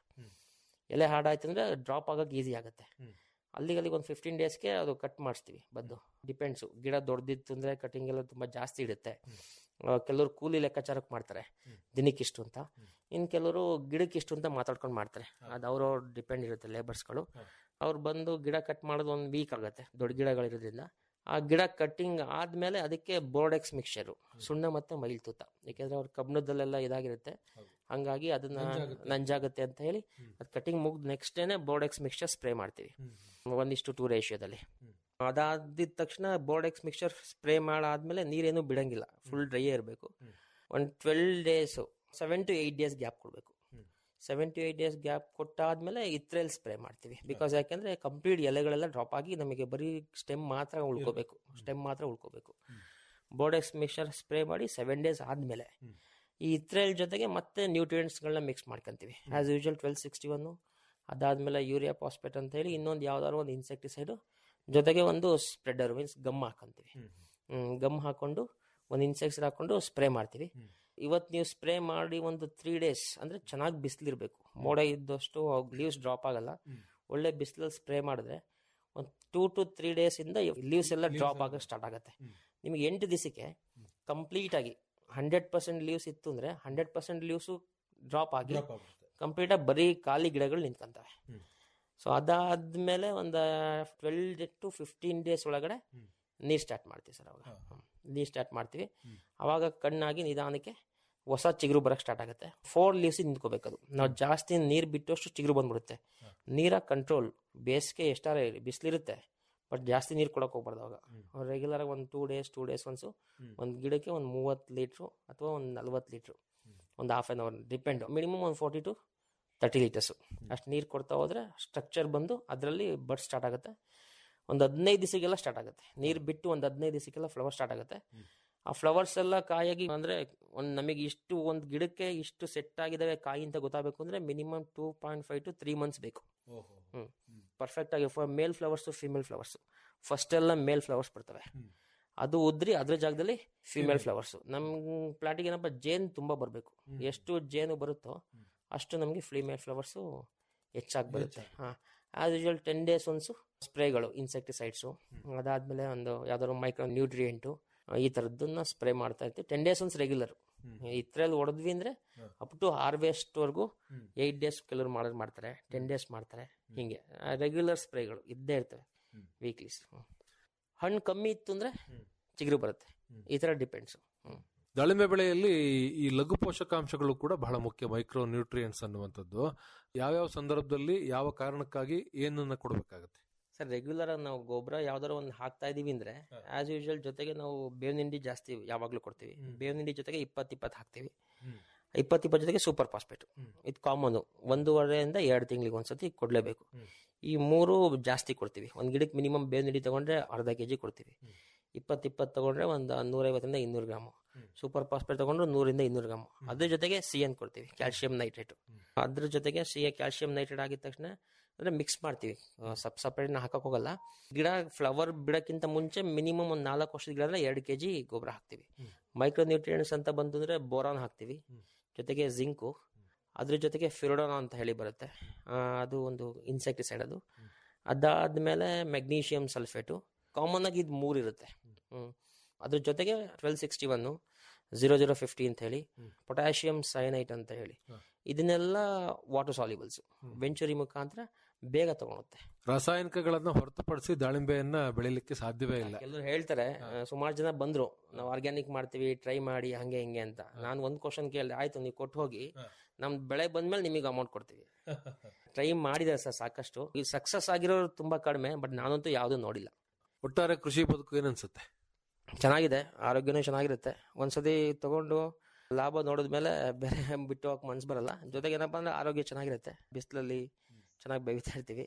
ಎಲೆ ಹಾಡಾಯ್ತು ಅಂದರೆ ಡ್ರಾಪ್ ಆಗೋಕೆ ಈಸಿ ಆಗುತ್ತೆ ಅಲ್ಲಿಗೆ ಅಲ್ಲಿಗೆ ಒಂದು ಫಿಫ್ಟೀನ್ ಡೇಸ್ಗೆ ಅದು ಕಟ್ ಮಾಡಿಸ್ತೀವಿ ಬದ್ದು ಡಿಪೆಂಡ್ಸು ಗಿಡ ದೊಡ್ಡದಿತ್ತು ಅಂದರೆ ಕಟಿಂಗ್ ಎಲ್ಲ ತುಂಬ ಜಾಸ್ತಿ ಇಡುತ್ತೆ ಕೆಲವರು ಕೂಲಿ ಲೆಕ್ಕಾಚಾರಕ್ಕೆ ಮಾಡ್ತಾರೆ ದಿನಕ್ಕಿಷ್ಟು ಅಂತ ಇನ್ನು ಕೆಲವರು ಗಿಡಕ್ಕಿಷ್ಟು ಅಂತ ಮಾತಾಡ್ಕೊಂಡು ಮಾಡ್ತಾರೆ ಅದು ಅವ್ರವ್ರ ಡಿಪೆಂಡ್ ಇರುತ್ತೆ ಲೇಬರ್ಸ್ಗಳು ಅವ್ರು ಬಂದು ಗಿಡ ಕಟ್ ಮಾಡೋದು ಒಂದು ವೀಕ್ ಆಗುತ್ತೆ ದೊಡ್ಡ ಗಿಡಗಳಿರೋದ್ರಿಂದ ಆ ಗಿಡ ಕಟ್ಟಿಂಗ್ ಆದ್ಮೇಲೆ ಅದಕ್ಕೆ ಬೋರ್ಡೆಕ್ಸ್ ಮಿಕ್ಸ್ಚರು ಸುಣ್ಣ ಮತ್ತೆ ಮೈಲ್ ತೂತ ಯಾಕೆಂದ್ರೆ ಅವ್ರ ಕಬ್ಬಣದಲ್ಲೆಲ್ಲ ಇದಾಗಿರುತ್ತೆ ಹಂಗಾಗಿ ಅದನ್ನ ನಂಜಾಗುತ್ತೆ ಅಂತ ಹೇಳಿ ಅದು ಕಟಿಂಗ್ ಮುಗ್ದು ನೆಕ್ಸ್ಟ್ ಡೇನೆ ಬೋರ್ಡೆಕ್ಸ್ ಮಿಕ್ಸ್ಚರ್ ಸ್ಪ್ರೇ ಮಾಡ್ತೀವಿ ಒಂದಿಷ್ಟು ಟೂ ರೇಷಿಯೋದಲ್ಲಿ ಅದಾದಿದ ತಕ್ಷಣ ಬೋರ್ಡೆಕ್ಸ್ ಮಿಕ್ಸ್ಚರ್ ಸ್ಪ್ರೇ ಮಾಡಾದ್ಮೇಲೆ ನೀರೇನು ಬಿಡಂಗಿಲ್ಲ ಫುಲ್ ಡ್ರೈ ಇರಬೇಕು ಒಂದು twelve days seven to eight days gap ಕೊಡಬೇಕು seven to eight days gap ಕೊಟ್ಟಾದ್ಮೇಲೆ ಇತ್ರೇಲ್ ಸ್ಪ್ರೇ ಮಾಡ್ತೀವಿ ಬಿಕಾಸ್ ಯಾಕೆಂದ್ರೆ ಕಂಪ್ಲೀಟ್ ಎಲೆಗಳೆಲ್ಲ ಡ್ರಾಪ್ ಆಗಿ ನಮಗೆ ಬರೀ ಸ್ಟೆಮ್ ಮಾತ್ರ ಉಳ್ಕೋಬೇಕು ಸ್ಟೆಮ್ ಮಾತ್ರ ಉಳ್ಕೋಬೇಕು ಬೋರ್ಡೆಕ್ಸ್ ಮಿಕ್ಸ್ಚರ್ ಸ್ಪ್ರೇ ಮಾಡಿ ಸೆವೆನ್ ಡೇಸ್ ಆದಮೇಲೆ ಈ ಇತ್ರೇಲ್ ಜೊತೆಗೆ ಮತ್ತೆ ನ್ಯೂಟ್ರಿಯೆಂಟ್ಸ್ಗಳನ್ನ ಮಿಕ್ಸ್ ಮಾಡ್ಕೊಂತೀವಿ as usual twelve sixty one ಅದಾದಮೇಲೆ ಯೂರಿಯಾ ಪಾಸ್ಪೇಟ್ ಅಂತ ಹೇಳಿ ಇನ್ನೊಂದು ಯಾವ್ದಾದ್ರು ಒಂದು ಇನ್ಸೆಕ್ಟಿಸೈಡು ಜೊತೆಗೆ ಒಂದು ಸ್ಪ್ರೆಡರ್ ಮೀನ್ಸ್ ಗಮ್ ಹಾಕೊಂತೀವಿ ಗಮ್ ಹಾಕೊಂಡು ಒಂದು ಇನ್ಸೆಕ್ಟ್ಸ್ ಹಾಕೊಂಡು ಸ್ಪ್ರೇ ಮಾಡ್ತೀವಿ ಇವತ್ತು ನೀವು ಸ್ಪ್ರೇ ಮಾಡಿ ಒಂದು ತ್ರೀ ಡೇಸ್ ಅಂದ್ರೆ ಚೆನ್ನಾಗಿ ಬಿಸಿಲಿರ್ಬೇಕು ಮೋಡ ಇದ್ದಷ್ಟು ಲೀವ್ಸ್ ಡ್ರಾಪ್ ಆಗಲ್ಲ ಒಳ್ಳೆ ಬಿಸಿಲಲ್ಲಿ ಸ್ಪ್ರೇ ಮಾಡಿದ್ರೆ ಒಂದು ಟೂ ಟು ತ್ರೀ ಡೇಸ್ ಇಂದ ಲೀವ್ಸ್ ಎಲ್ಲ ಡ್ರಾಪ್ ಆಗಕ್ಕೆ ಸ್ಟಾರ್ಟ್ ಆಗುತ್ತೆ ನಿಮಗೆ ಎಂಟು ದಿವಸಕ್ಕೆ ಕಂಪ್ಲೀಟ್ ಆಗಿ ಹಂಡ್ರೆಡ್ ಪರ್ಸೆಂಟ್ ಲೀವ್ಸ್ ಇತ್ತು ಅಂದ್ರೆ ಹಂಡ್ರೆಡ್ ಪರ್ಸೆಂಟ್ ಲೀವ್ಸು ಡ್ರಾಪ್ ಆಗಿ ಕಂಪ್ಲೀಟ್ ಆಗಿ ಬರೀ ಖಾಲಿ ಗಿಡಗಳು ನಿಂತ್ಕೊಂತವೆ ಸೊ ಅದಾದ್ಮೇಲೆ ಒಂದು ಟ್ವೆಲ್ ಟು ಫಿಫ್ಟೀನ್ ಡೇಸ್ ಒಳಗಡೆ ನೀರು ಸ್ಟಾರ್ಟ್ ಮಾಡ್ತೀವಿ ಸರ್ ಅವಾಗ ನೀರು ಸ್ಟಾರ್ಟ್ ಮಾಡ್ತೀವಿ ಅವಾಗ ಕಣ್ಣಾಗಿ ನಿಧಾನಕ್ಕೆ ಹೊಸ ಚಿಗುರು ಬರಕ್ಕೆ ಸ್ಟಾರ್ಟ್ ಆಗುತ್ತೆ ಫೋರ್ ಲೀವ್ಸ್ ನಿಂತ್ಕೋಬೇಕದು ನಾವು ಜಾಸ್ತಿ ನೀರು ಬಿಟ್ಟಷ್ಟು ಚಿಗುರು ಬಂದ್ಬಿಡುತ್ತೆ ನೀರ ಕಂಟ್ರೋಲ್ ಬೇಸಿಗೆ ಎಷ್ಟಾರ ಇರಲಿ ಬಿಸಿಲಿರುತ್ತೆ ಬಟ್ ಜಾಸ್ತಿ ನೀರು ಕೊಡಕ್ಕೆ ಹೋಗ್ಬಾರ್ದು ಅವಾಗ ರೆಗ್ಯುಲರ್ ಆಗಿ ಒಂದು two days two days once ಒಂದು ಗಿಡಕ್ಕೆ ಒಂದು ಮೂವತ್ತು ಲೀಟ್ರು ಅಥವಾ ಒಂದು ನಲ್ವತ್ತು ಲೀಟ್ರು ಒಂದು half an hour depend minimum ಒಂದು ಫೋರ್ಟಿ ಟು ತರ್ಟಿ ಲೀಟರ್ಸು ಅಷ್ಟು ನೀರು ಕೊಡ್ತಾ ಹೋದ್ರೆ ಸ್ಟ್ರಕ್ಚರ್ ಬಂದು ಅದರಲ್ಲಿ ಬಡ್ ಸ್ಟಾರ್ಟ್ ಆಗುತ್ತೆ ಒಂದು ಹದಿನೈದು ದಿವಸಕ್ಕೆಲ್ಲ ಸ್ಟಾರ್ಟ್ ಆಗುತ್ತೆ ನೀರು ಬಿಟ್ಟು ಒಂದು ಹದಿನೈದು ದಿವಸಕ್ಕೆಲ್ಲ ಫ್ಲವರ್ ಸ್ಟಾರ್ಟ್ ಆಗುತ್ತೆ ಆ ಫ್ಲವರ್ಸ್ ಎಲ್ಲ ಕಾಯಾಗಿ ಅಂದ್ರೆ ಒಂದು ನಮಗೆ ಇಷ್ಟು ಒಂದು ಗಿಡಕ್ಕೆ ಇಷ್ಟು ಸೆಟ್ ಆಗಿದಾವೆ ಕಾಯಿ ಅಂತ ಗೊತ್ತಾಗಬೇಕು ಅಂದ್ರೆ minimum two point five to three months ಬೇಕು ಹ್ಮ್ ಪರ್ಫೆಕ್ಟ್ ಆಗಿ male flowers female flowers first ಎಲ್ಲ ಮೇಲ್ ಫ್ಲವರ್ಸ್ ಬರ್ತವೆ ಅದು ಉದ್ರಿ ಅದ್ರ ಜಾಗದಲ್ಲಿ ಫಿಮೇಲ್ ಫ್ಲವರ್ಸ್ ನಮ್ ಪ್ಲಾಟಿಗೆ ಏನಪ್ಪ ಜೇನ್ ತುಂಬಾ ಬರಬೇಕು ಎಷ್ಟು ಜೇನು ಬರುತ್ತೋ ಅಷ್ಟು ನಮಗೆ ಫಿಮೇಲ್ ಫ್ಲವರ್ಸು ಹೆಚ್ಚಾಗಿ ಬರುತ್ತೆ ಹಾ as usual ten days once ಸ್ಪ್ರೇಗಳು ಇನ್ಸೆಕ್ಟಿಸೈಡ್ಸು ಅದಾದ್ಮೇಲೆ ಒಂದು ಯಾವ್ದಾದ್ರು ಮೈಕ್ರೋ ನ್ಯೂಟ್ರಿಯೆಂಟು ಈ ಥರದ್ದನ್ನ ಸ್ಪ್ರೇ ಮಾಡ್ತಾ ಇರ್ತೀವಿ ಟೆನ್ ಡೇಸ್ ಒನ್ಸ್ ರೆಗ್ಯುಲರ್ ಇದ್ರಲ್ಲಿ ಹೊಡೆದ್ವಿ ಅಂದ್ರೆ ಅಪ್ ಟು ಹಾರ್ವೆಸ್ಟ್ವರೆಗೂ ಏಯ್ಟ್ ಡೇಸ್ ಕೆಲವರು ಮಾಡೋದು ಮಾಡ್ತಾರೆ ಟೆನ್ ಡೇಸ್ ಮಾಡ್ತಾರೆ ಹಿಂಗೆ ರೆಗ್ಯುಲರ್ ಸ್ಪ್ರೇಗಳು ಇದ್ದೇ ಇರ್ತವೆ ವೀಕ್ಲೀಸ್ ಹಣ್ಣು ಕಮ್ಮಿ ಇತ್ತು ಅಂದ್ರೆ ಚಿಗುರು ಬರುತ್ತೆ ಈ ತರ ಡಿಪೆಂಡ್ಸ್ ದಾಳಿಂಬೆ ಬೆಳೆಯಲ್ಲಿ ಈ ಲಘು ಪೋಷಕಾಂಶಗಳು ಕೂಡ ಬಹಳ ಮುಖ್ಯ ಮೈಕ್ರೋ ನ್ಯೂಟ್ರಿಯೆಂಟ್ಸ್ ಅನ್ನುವಂಥದ್ದು ಯಾವ್ಯಾವ ಸಂದರ್ಭದಲ್ಲಿ ಯಾವ ಕಾರಣಕ್ಕಾಗಿ ಏನನ್ನ ಕೊಡಬೇಕಾಗತ್ತೆ ಸರ್ ರೆಗ್ಯುಲರ್ ಆಗಿ ನಾವು ಗೊಬ್ಬರ ಯಾವ್ದಾರು ಒಂದು ಹಾಕ್ತಾ ಇದೀವಿ ಅಂದ್ರೆ ಆಸ್ ಯೂಶುವಲ್ ಜೊತೆಗೆ ನಾವು ಬೇವಿನ ಹಿಂಡಿ ಜಾಸ್ತಿ ಯಾವಾಗ್ಲೂ ಕೊಡ್ತೀವಿ ಬೇವಿನ ಹಿಂಡಿ ಜೊತೆಗೆ ಇಪ್ಪತ್ತು ಇಪ್ಪತ್ತು ಹಾಕ್ತೀವಿ ಇಪ್ಪತ್ತು ಇಪ್ಪತ್ತು ಜೊತೆಗೆ ಸೂಪರ್ ಫಾಸ್ಫೇಟ್ ಇದು ಕಾಮನ್ ಒಂದೂವರೆಯಿಂದ ಎರಡು ತಿಂಗಳಿಗೆ ಒಂದ್ಸತಿ ಕೊಡ್ಲೇಬೇಕು ಈ ಮೂರು ಜಾಸ್ತಿ ಕೊಡ್ತೀವಿ ಒಂದ್ ಗಿಡಕ್ಕೆ ಮಿನಿಮಮ್ ಬೇವಿನ ಹಿಂಡಿ ತಗೊಂಡ್ರೆ ಅರ್ಧ ಕೆಜಿ ಕೊಡ್ತೀವಿ ಇಪ್ಪತ್ತು ಇಪ್ಪತ್ತು ತಗೊಂಡ್ರೆ ಒಂದು ನೂರೈವತ್ತರಿಂದ ಇನ್ನೂರು ಗ್ರಾಮು ಸೂಪರ್ ಫಾಸ್ಫೇಟ್ ತಗೊಂಡ್ರೆ ನೂರಿಂದ ಇನ್ನೂರು ಗ್ರಾಮು ಅದ್ರ ಜೊತೆಗೆ ಸಿ ಎನ್ ಕೊಡ್ತೀವಿ ಕ್ಯಾಲ್ಸಿಯಂ ನೈಟ್ರೇಟ್ ಅದ್ರ ಜೊತೆಗೆ ಸಿ ಕ್ಯಾಲ್ಸಿಯಂ ನೈಟ್ರೇಟ್ ಆಗಿದ ತಕ್ಷಣ ಅಂದ್ರೆ ಮಿಕ್ಸ್ ಮಾಡ್ತೀವಿ ಸಪ್ ಸಪ್ರೇಟ್ನ ಹಾಕಕ್ ಹೋಗಲ್ಲ ಗಿಡ ಫ್ಲವರ್ ಬಿಡಕ್ಕಿಂತ ಮುಂಚೆ ಮಿನಿಮಮ್ ಒಂದು ನಾಲ್ಕು ವರ್ಷದ ಗಿಡ ಅಂದ್ರೆ ಎರಡು ಕೆ ಜಿ ಗೊಬ್ಬರ ಹಾಕ್ತೀವಿ ಮೈಕ್ರೋ ನ್ಯೂಟ್ರಿಯೆಂಟ್ಸ್ ಅಂತ ಬಂತಂದ್ರೆ ಬೋರಾನ್ ಹಾಕ್ತೀವಿ ಜೊತೆಗೆ ಜಿಂಕು ಅದ್ರ ಜೊತೆಗೆ ಫಿರೋಡೋನ ಅಂತ ಹೇಳಿ ಬರುತ್ತೆ ಅದು ಒಂದು ಇನ್ಸೆಕ್ಟಿಸೈಡ್ ಅದು ಅದಾದ್ಮೇಲೆ ಮೆಗ್ನೀಷಿಯಂ ಸಲ್ಫೇಟು ಕಾಮನ್ ಆಗಿ ಇದು ಮೂರು ಇರುತ್ತೆ ಹ್ಮ್ ಅದ್ರ ಜೊತೆಗೆ twelve sixty one zero zero fifty ಅಂತ ಹೇಳಿ ಪೊಟ್ಯಾಷಿಯಂ ಸೈನೈಟ್ ಅಂತ ಹೇಳಿ ಇದನ್ನೆಲ್ಲ ವಾಟರ್ ಸಾಲ್ಯುಬಲ್ಸ್ ವೆಂಚುರಿ ಮುಖಾಂತರ ಬೇಗ ತಗೊಳುತ್ತೆ ರಾಸಾಯನಿಕಗಳನ್ನ ಹೊರತುಪಡಿಸಿ ದಾಳಿಂಬೆಯನ್ನ ಬೆಳಿಲಿಕ್ಕೆ ಸಾಧ್ಯವೇ ಇಲ್ಲ ಕೆಲವರು ಹೇಳ್ತಾರೆ ಸುಮಾರು ಜನ ಬಂದ್ರು ನಾವು ಆರ್ಗ್ಯಾನಿಕ್ ಮಾಡ್ತೀವಿ ಟ್ರೈ ಮಾಡಿ ಹಂಗೆ ಹಿಂಗೆ ಅಂತ ನಾನು ಒಂದ್ ಕ್ವಶನ್ ಕೇಳಿದೆ ಆಯ್ತು ನೀವು ಕೊಟ್ಟು ಹೋಗಿ ನಮ್ ಬೆಳೆ ಬಂದ್ಮೇಲೆ ನಿಮಗೆ ಅಮೌಂಟ್ ಕೊಡ್ತೀವಿ ಟ್ರೈ ಮಾಡಿದೆ ಸರ್ ಸಾಕಷ್ಟು ಈ ಸಕ್ಸಸ್ ಆಗಿರೋರು ತುಂಬಾ ಕಡಿಮೆ ಬಟ್ ನಾನಂತೂ ಯಾವ್ದು ನೋಡಿಲ್ಲ ಒಟ್ಟಾರೆ ಕೃಷಿ ಬದುಕು ಏನನ್ಸುತ್ತೆ ಚೆನ್ನಾಗಿದೆ ಆರೋಗ್ಯನೂ ಚೆನ್ನಾಗಿರುತ್ತೆ ಒಂದ್ಸತಿ ತಗೊಂಡು ಲಾಭ ನೋಡಿದ್ಮೇಲೆ ಬೇರೆ ಬಿಟ್ಟು ಹೋಗಕ್ ಮನ್ಸು ಬರಲ್ಲ ಜೊತೆಗೆ ಏನಪ್ಪಾ ಅಂದ್ರೆ ಆರೋಗ್ಯ ಚೆನ್ನಾಗಿರುತ್ತೆ ಬಿಸಿಲಲ್ಲಿ ಚೆನ್ನಾಗಿ ಬೆಳಿತಾ ಇರ್ತೀವಿ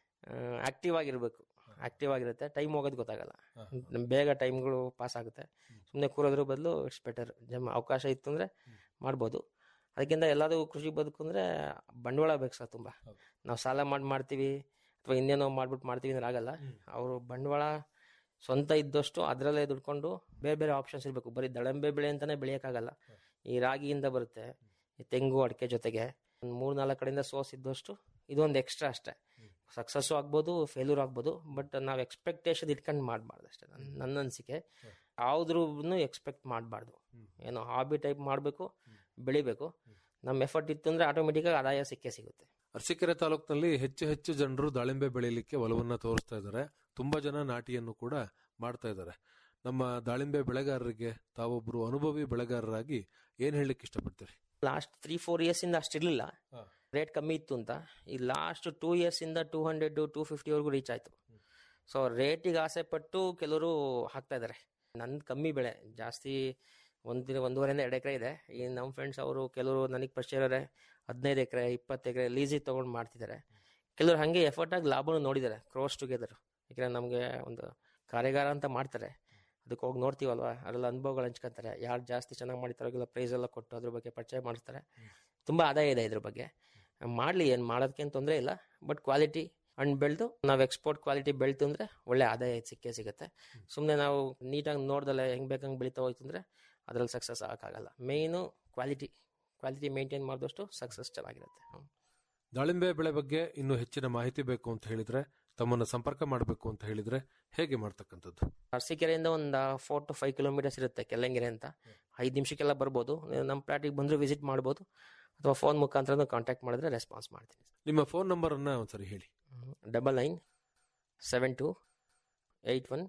ಆಕ್ಟಿವ್ ಆಗಿರ್ಬೇಕು ಆಕ್ಟಿವ್ ಆಗಿರುತ್ತೆ ಟೈಮ್ ಹೋಗೋದು ಗೊತ್ತಾಗಲ್ಲ ಬೇಗ ಟೈಮ್ಗಳು ಪಾಸ್ ಆಗುತ್ತೆ ಸುಮ್ಮನೆ ಕೂರೋದ್ರ ಬದಲು ಇಟ್ಸ್ ಬೆಟರ್ ಜಮ್ ಅವಕಾಶ ಇತ್ತು ಅಂದ್ರೆ ಮಾಡ್ಬೋದು ಅದಕ್ಕಿಂತ ಎಲ್ಲದೂ ಕೃಷಿ ಬದುಕು ಅಂದ್ರೆ ಬಂಡವಾಳ ಬೇಕು ಸರ್ ತುಂಬ ನಾವು ಸಾಲ ಮಾಡಿ ಮಾಡ್ತೀವಿ ಅಥವಾ ಇನ್ನೇನೋ ಮಾಡ್ಬಿಟ್ಟು ಮಾಡ್ತೀವಿ ಅಂದ್ರೆ ಆಗಲ್ಲ ಅವರು ಬಂಡವಾಳ ಸ್ವಂತ ಇದ್ದಷ್ಟು ಅದರಲ್ಲೇ ದುಡ್ಕೊಂಡು ಬೇರೆ ಬೇರೆ ಆಪ್ಷನ್ಸ್ ಇರಬೇಕು ಬರೀ ದಳಂಬೆ ಬೆಳೆ ಅಂತಾನೆ ಬೆಳೆಯೋಕ್ಕಾಗಲ್ಲ ಈ ರಾಗಿಯಿಂದ ಬರುತ್ತೆ ಈ ತೆಂಗು ಅಡಿಕೆ ಜೊತೆಗೆ ಒಂದು ಮೂರು ನಾಲ್ಕು ಕಡೆಯಿಂದ ಸೋರ್ಸ್ ಇದ್ದಷ್ಟು ಇದೊಂದು ಎಕ್ಸ್ಟ್ರಾ ಅಷ್ಟೇ ಸಕ್ಸಸ್ಸು ಆಗ್ಬೋದು ಫೇಲ್ಯೂರ್ ಆಗ್ಬೋದು ಬಟ್ ನಾವು ಎಕ್ಸ್ಪೆಕ್ಟೇಷನ್ ಇಟ್ಕೊಂಡು ಮಾಡಬಾರ್ದು ಅಷ್ಟೇ ನನ್ನ ನನ್ನ ಅನಿಸಿಕೆ ಯಾವುದ್ರೂ ಎಕ್ಸ್ಪೆಕ್ಟ್ ಮಾಡಬಾರ್ದು ಏನೋ ಹಾಬಿ ಟೈಪ್ ಮಾಡಬೇಕು ಬೆಳಿಬೇಕು ನಮ್ಮ ಎಫರ್ಟ್ ಇತ್ತು ಅಂದ್ರೆ ಆಟೋಮೆಟಿಕ್ಕಾಗಿ ಆದಾಯ ಸಿಕ್ಕೇ ಸಿಗುತ್ತೆ ಅರಸೀಕೆರೆ ತಾಲೂಕಿನಲ್ಲಿ ಹೆಚ್ಚು ಹೆಚ್ಚು ಜನರು ದಾಳಿಂಬೆ ಬೆಳೀಲಿಕ್ಕೆ ಒಲವನ್ನ ತೋರಿಸ್ತಾ ಇದ್ದಾರೆ ತುಂಬಾ ಜನ ನಾಟಿಯನ್ನು ಕೂಡ ಮಾಡ್ತಾ ಇದ್ದಾರೆ ನಮ್ಮ ದಾಳಿಂಬೆ ಬೆಳೆಗಾರರಿಗೆ ತಾವೊಬ್ರು ಅನುಭವಿ ಬೆಳೆಗಾರರಾಗಿ ಏನ್ ಹೇಳಲಿಕ್ಕೆ ಇಷ್ಟಪಡ್ತೀರಿ ಲಾಸ್ಟ್ ತ್ರೀ ಫೋರ್ ಇಯರ್ಸ್ ಇಂದ ಅಷ್ಟಿರ್ಲಿಲ್ಲ ರೇಟ್ ಕಮ್ಮಿ ಇತ್ತು ಅಂತ ಈ ಲಾಸ್ಟ್ ಟೂ ಇಯರ್ಸ್ ಇಂದ ಟೂ ಹಂಡ್ರೆಡ್ ಟೂ ಫಿಫ್ಟಿವರೆಗೂ ರೀಚ್ ಆಯ್ತು ಸೊ ರೇಟಿಗೆ ಆಸೆ ಪಟ್ಟು ಕೆಲವರು ಹಾಕ್ತಾ ಇದ್ದಾರೆ ನಂದು ಕಮ್ಮಿ ಬೆಳೆ ಜಾಸ್ತಿ ಒಂದು ಒಂದೂವರೆಯಿಂದ ಎರಡು ಎಕರೆ ಇದೆ ಈ ನಮ್ಮ ಫ್ರೆಂಡ್ಸ್ ಅವರು ಕೆಲವರು ನನಗೆ ಪರಿಚಯ ಇರೋರೆ ಹದಿನೈದು ಎಕರೆ ಇಪ್ಪತ್ತು ಎಕರೆ ಲೀಸಿಗೆ ತೊಗೊಂಡು ಮಾಡ್ತಿದ್ದಾರೆ ಕೆಲವರು ಹಾಗೆ ಎಫರ್ಟ್ ಆಗಿ ಲಾಭನೂ ನೋಡಿದ್ದಾರೆ ಕ್ರೋಸ್ ಟುಗೆದರ್ ಯಾಕಂದ್ರೆ ನಮಗೆ ಒಂದು ಕಾರ್ಯಾಗಾರ ಅಂತ ಮಾಡ್ತಾರೆ ಅದಕ್ಕೆ ಹೋಗಿ ನೋಡ್ತೀವಲ್ವ ಅದೆಲ್ಲ ಅನುಭವಗಳು ಹಂಚ್ಕೊಂತಾರೆ ಯಾರು ಜಾಸ್ತಿ ಚೆನ್ನಾಗಿ ಮಾಡ್ತಾರೋ ಎಲ್ಲ ಪ್ರೈಸ್ ಎಲ್ಲ ಕೊಟ್ಟು ಅದ್ರ ಬಗ್ಗೆ ಪರಿಚಯ ಮಾಡಿಸ್ತಾರೆ ತುಂಬ ಆದಾಯ ಇದೆ ಇದ್ರ ಬಗ್ಗೆ ಮಾಡಲಿ ಏನು ಮಾಡೋದಕ್ಕೇನು ತೊಂದರೆ ಇಲ್ಲ ಬಟ್ ಕ್ವಾಲಿಟಿ ಹಣ್ಣು ಬೆಳೆದು ನಾವು ಎಕ್ಸ್ಪೋರ್ಟ್ ಕ್ವಾಲಿಟಿ ಬೆಳ್ತು ಅಂದರೆ ಒಳ್ಳೆ ಆದಾಯ ಸಿಕ್ಕೇ ಸಿಗುತ್ತೆ ಸುಮ್ಮನೆ ನಾವು ನೀಟಾಗಿ ನೋಡ್ದಲ್ಲ ಹೆಂಗೆ ಬೇಕಂಗೆ ಬೆಳೀತಾ ಹೋಯ್ತು ಅಂದರೆ ಅದರಲ್ಲಿ ಸಕ್ಸಸ್ ಆಗೋಕ್ಕಾಗಲ್ಲ ಮೇಯ್ನು ಕ್ವಾಲಿಟಿ ಕ್ವಾಲಿಟಿ ಮೇಂಟೈನ್ ಮಾಡಿದಷ್ಟು ಸಕ್ಸಸ್ ಚೆನ್ನಾಗಿರುತ್ತೆ ದಾಳಿಂಬೆ ಬೆಳೆ ಬಗ್ಗೆ ಇನ್ನೂ ಹೆಚ್ಚಿನ ಮಾಹಿತಿ ಬೇಕು ಅಂತ ಹೇಳಿದ್ರೆ ತಮ್ಮನ್ನ ಸಂಪರ್ಕ ಮಾಡಬೇಕು ಅಂತ ಹೇಳಿದ್ರೆ ಹೇಗೆ ಮಾಡ್ತಕ್ಕಂಥದ್ದು ಅರಸೀಕೆರೆಯಿಂದ ಒಂದು ಫೋರ್ ಟು ಫೈವ್ ಕಿಲೋಮೀಟರ್ಸ್ ಇರುತ್ತೆ ಕೆಲ್ಲಂಗೆರೆ ಅಂತ ಐದು ನಿಮಿಷಕ್ಕೆಲ್ಲ ಬರ್ಬೋದು ನಮ್ಮ ಪ್ಲಾಟಿಗೆ ಬಂದರೂ ವಿಸಿಟ್ ಮಾಡ್ಬೋದು ಅಥವಾ ಫೋನ್ ಮುಖಾಂತರ ಕಾಂಟ್ಯಾಕ್ಟ್ ಮಾಡಿದ್ರೆ ರೆಸ್ಪಾನ್ಸ್ ಮಾಡ್ತೀನಿ ನಿಮ್ಮ ಫೋನ್ ನಂಬರ್ ಅನ್ನ ಒಂದ್ಸರಿ ಹೇಳಿ double nine seven to eight one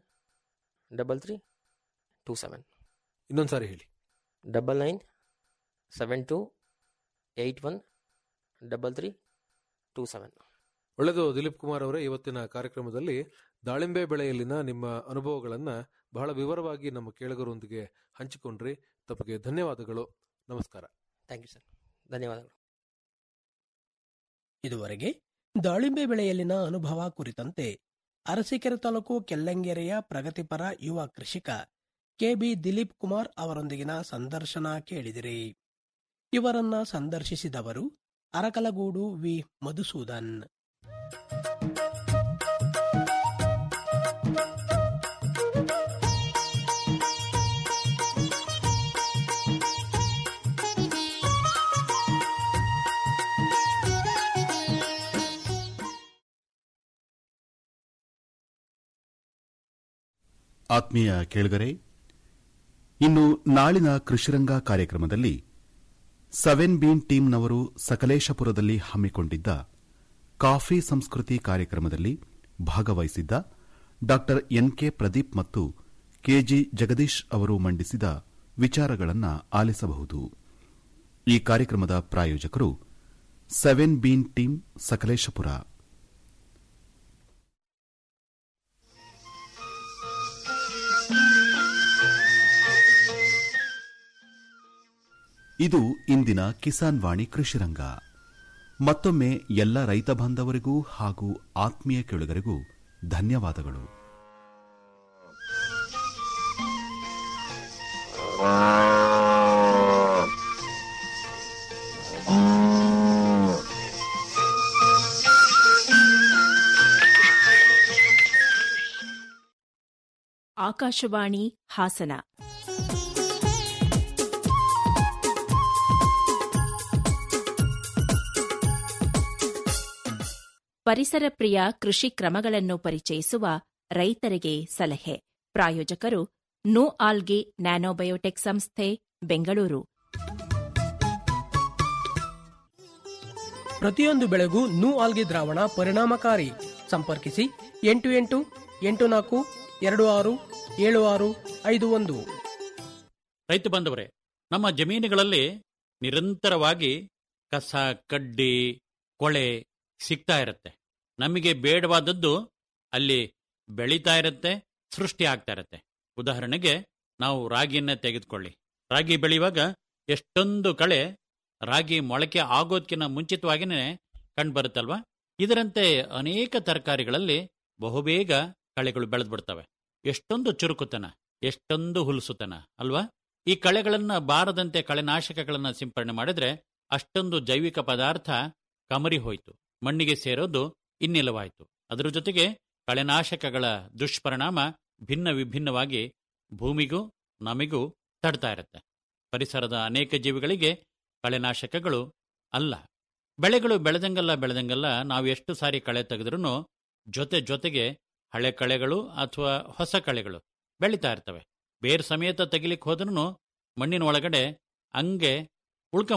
double three two seven ಇನ್ನೊಂದ್ಸಾರಿ ಹೇಳಿ double nine seven to eight one double three two seven ಒಳ್ಳೆಯದು ದಿಲೀಪ್ ಕುಮಾರ್ ಅವರೇ ಇವತ್ತಿನ ಕಾರ್ಯಕ್ರಮದಲ್ಲಿ ದಾಳಿಂಬೆ ಬೆಳೆಯಲ್ಲಿನ ನಿಮ್ಮ ಅನುಭವಗಳನ್ನ ಬಹಳ ವಿವರವಾಗಿ ನಮ್ಮ ಕೇಳುಗರೊಂದಿಗೆ ಹಂಚಿಕೊಂಡ್ರಿ ತಮಗೆ ಧನ್ಯವಾದಗಳು ನಮಸ್ಕಾರ ಥ್ಯಾಂಕ್ ಯು ಸರ್ ಧನ್ಯವಾದಗಳು ಇದುವರೆಗೆ ದಾಳಿಂಬೆ ಬೆಳೆಯಲ್ಲಿನ ಅನುಭವ ಕುರಿತಂತೆ ಅರಸೀಕೆರೆ ತಾಲೂಕು ಕೆಲ್ಲಂಗೆರೆಯ ಪ್ರಗತಿಪರ ಯುವ ಕೃಷಿಕ ಕೆಬಿ ದಿಲೀಪ್ ಕುಮಾರ್ ಅವರೊಂದಿಗಿನ ಸಂದರ್ಶನ ಕೇಳಿದಿರಿ ಇವರನ್ನ ಸಂದರ್ಶಿಸಿದವರು ಅರಕಲಗೂಡು ವಿ ಮಧುಸೂದನ್ ಆತ್ಮೀಯ ಕೇಳುಗರೆ ಇನ್ನು ನಾಳಿನ ಕೃಷಿರಂಗ ಕಾರ್ಯಕ್ರಮದಲ್ಲಿ ಸೆವೆನ್ ಬೀನ್ ಟೀಮ್ನವರು ಸಕಲೇಶಪುರದಲ್ಲಿ ಹಮ್ಮಿಕೊಂಡಿದ್ದ ಕಾಫಿ ಸಂಸ್ಕೃತಿ ಕಾರ್ಯಕ್ರಮದಲ್ಲಿ ಭಾಗವಹಿಸಿದ್ದ ಡಾ ಎನ್ಕೆ ಪ್ರದೀಪ್ ಮತ್ತು ಕೆಜಿ ಜಗದೀಶ್ ಅವರು ಮಂಡಿಸಿದ ವಿಚಾರಗಳನ್ನು ಆಲಿಸಬಹುದು ಈ ಕಾರ್ಯಕ್ರಮದ ಪ್ರಾಯೋಜಕರು ಸೆವೆನ್ ಬೀನ್ ಟೀಮ್ ಸಕಲೇಶಪುರ ಇದು ಇಂದಿನ ಕಿಸಾನ್ ವಾಣಿ ಕೃಷಿರಂಗ ಮತ್ತೊಮ್ಮೆ ಎಲ್ಲ ರೈತ ಬಾಂಧವರಿಗೂ ಹಾಗೂ ಆತ್ಮೀಯ ಕೆಳುಗರಿಗೂ ಧನ್ಯವಾದಗಳು ಆಕಾಶವಾಣಿ ಹಾಸನ ಪರಿಸರ ಪ್ರಿಯ ಕೃಷಿ ಕ್ರಮಗಳನ್ನು ಪರಿಚಯಿಸುವ ರೈತರಿಗೆ ಸಲಹೆ ಪ್ರಾಯೋಜಕರು ನೋ ಆಲ್ಗೆ ನ್ಯಾನೋಬಯೋಟೆಕ್ ಸಂಸ್ಥೆ ಬೆಂಗಳೂರು ಪ್ರತಿಯೊಂದು ಬೆಳೆಗೂ ನೂ ಆಲ್ಗೆ ದ್ರಾವಣ ಪರಿಣಾಮಕಾರಿ ಸಂಪರ್ಕಿಸಿ ಎಂಟು ಎಂಟು ಎಂಟು ನಾಲ್ಕು ಎರಡು ಆರು ಏಳು ಆರು ಐದು ಒಂದು ರೈತ ಬಾಂಧವರೇ ನಮ್ಮ ಜಮೀನುಗಳಲ್ಲಿ ನಿರಂತರವಾಗಿ ಕಸ ಕಡ್ಡಿ ಕೊಳೆ ಸಿಗ್ತಾ ಇರುತ್ತೆ ನಮಗೆ ಬೇಡವಾದದ್ದು ಅಲ್ಲಿ ಬೆಳೀತಾ ಇರುತ್ತೆ ಸೃಷ್ಟಿ ಆಗ್ತಾ ಇರುತ್ತೆ ಉದಾಹರಣೆಗೆ ನಾವು ರಾಗಿಯನ್ನ ತೆಗೆದುಕೊಳ್ಳಿ ರಾಗಿ ಬೆಳೆಯುವಾಗ ಎಷ್ಟೊಂದು ಕಳೆ ರಾಗಿ ಮೊಳಕೆ ಆಗೋದ್ಕಿಂತ ಮುಂಚಿತವಾಗಿಯೇ ಕಂಡುಬರುತ್ತಲ್ವಾ ಇದರಂತೆ ಅನೇಕ ತರಕಾರಿಗಳಲ್ಲಿ ಬಹುಬೇಗ ಕಳೆಗಳು ಬೆಳೆದು ಬಿಡ್ತವೆ ಎಷ್ಟೊಂದು ಚುರುಕುತನ ಎಷ್ಟೊಂದು ಹುಲಸುತನ ಅಲ್ವಾ ಈ ಕಳೆಗಳನ್ನ ಬಾರದಂತೆ ಕಳೆನಾಶಕಗಳನ್ನ ಸಿಂಪರಣೆ ಮಾಡಿದ್ರೆ ಅಷ್ಟೊಂದು ಜೈವಿಕ ಪದಾರ್ಥ ಕಮರಿ ಹೋಯ್ತು ಮಣ್ಣಿಗೆ ಸೇರೋದು ಇನ್ನಿಲ್ಲವಾಯ್ತು ಅದರ ಜೊತೆಗೆ ಕಳೆನಾಶಕಗಳ ದುಷ್ಪರಿಣಾಮ ಭಿನ್ನ ವಿಭಿನ್ನವಾಗಿ ಭೂಮಿಗೂ ನಮಿಗೂ ತಡ್ತಾ ಇರುತ್ತೆ ಪರಿಸರದ ಅನೇಕ ಜೀವಿಗಳಿಗೆ ಕಳೆನಾಶಕಗಳು ಅಲ್ಲ ಬೆಳೆಗಳು ಬೆಳೆದಂಗಲ್ಲ ಬೆಳೆದಂಗಲ್ಲ ನಾವು ಎಷ್ಟು ಸಾರಿ ಕಳೆ ತೆಗೆದ್ರೂ ಜೊತೆ ಜೊತೆಗೆ ಹಳೆ ಕಳೆಗಳು ಅಥವಾ ಹೊಸ ಕಳೆಗಳು ಬೆಳೀತಾ ಇರ್ತವೆ ಬೇರ್ ಸಮೇತ ತೆಗಿಲಿಕ್ಕೆ ಹೋದ್ರೂ ಮಣ್ಣಿನ ಒಳಗಡೆ ಹಂಗೆ ಉಳ್ಕ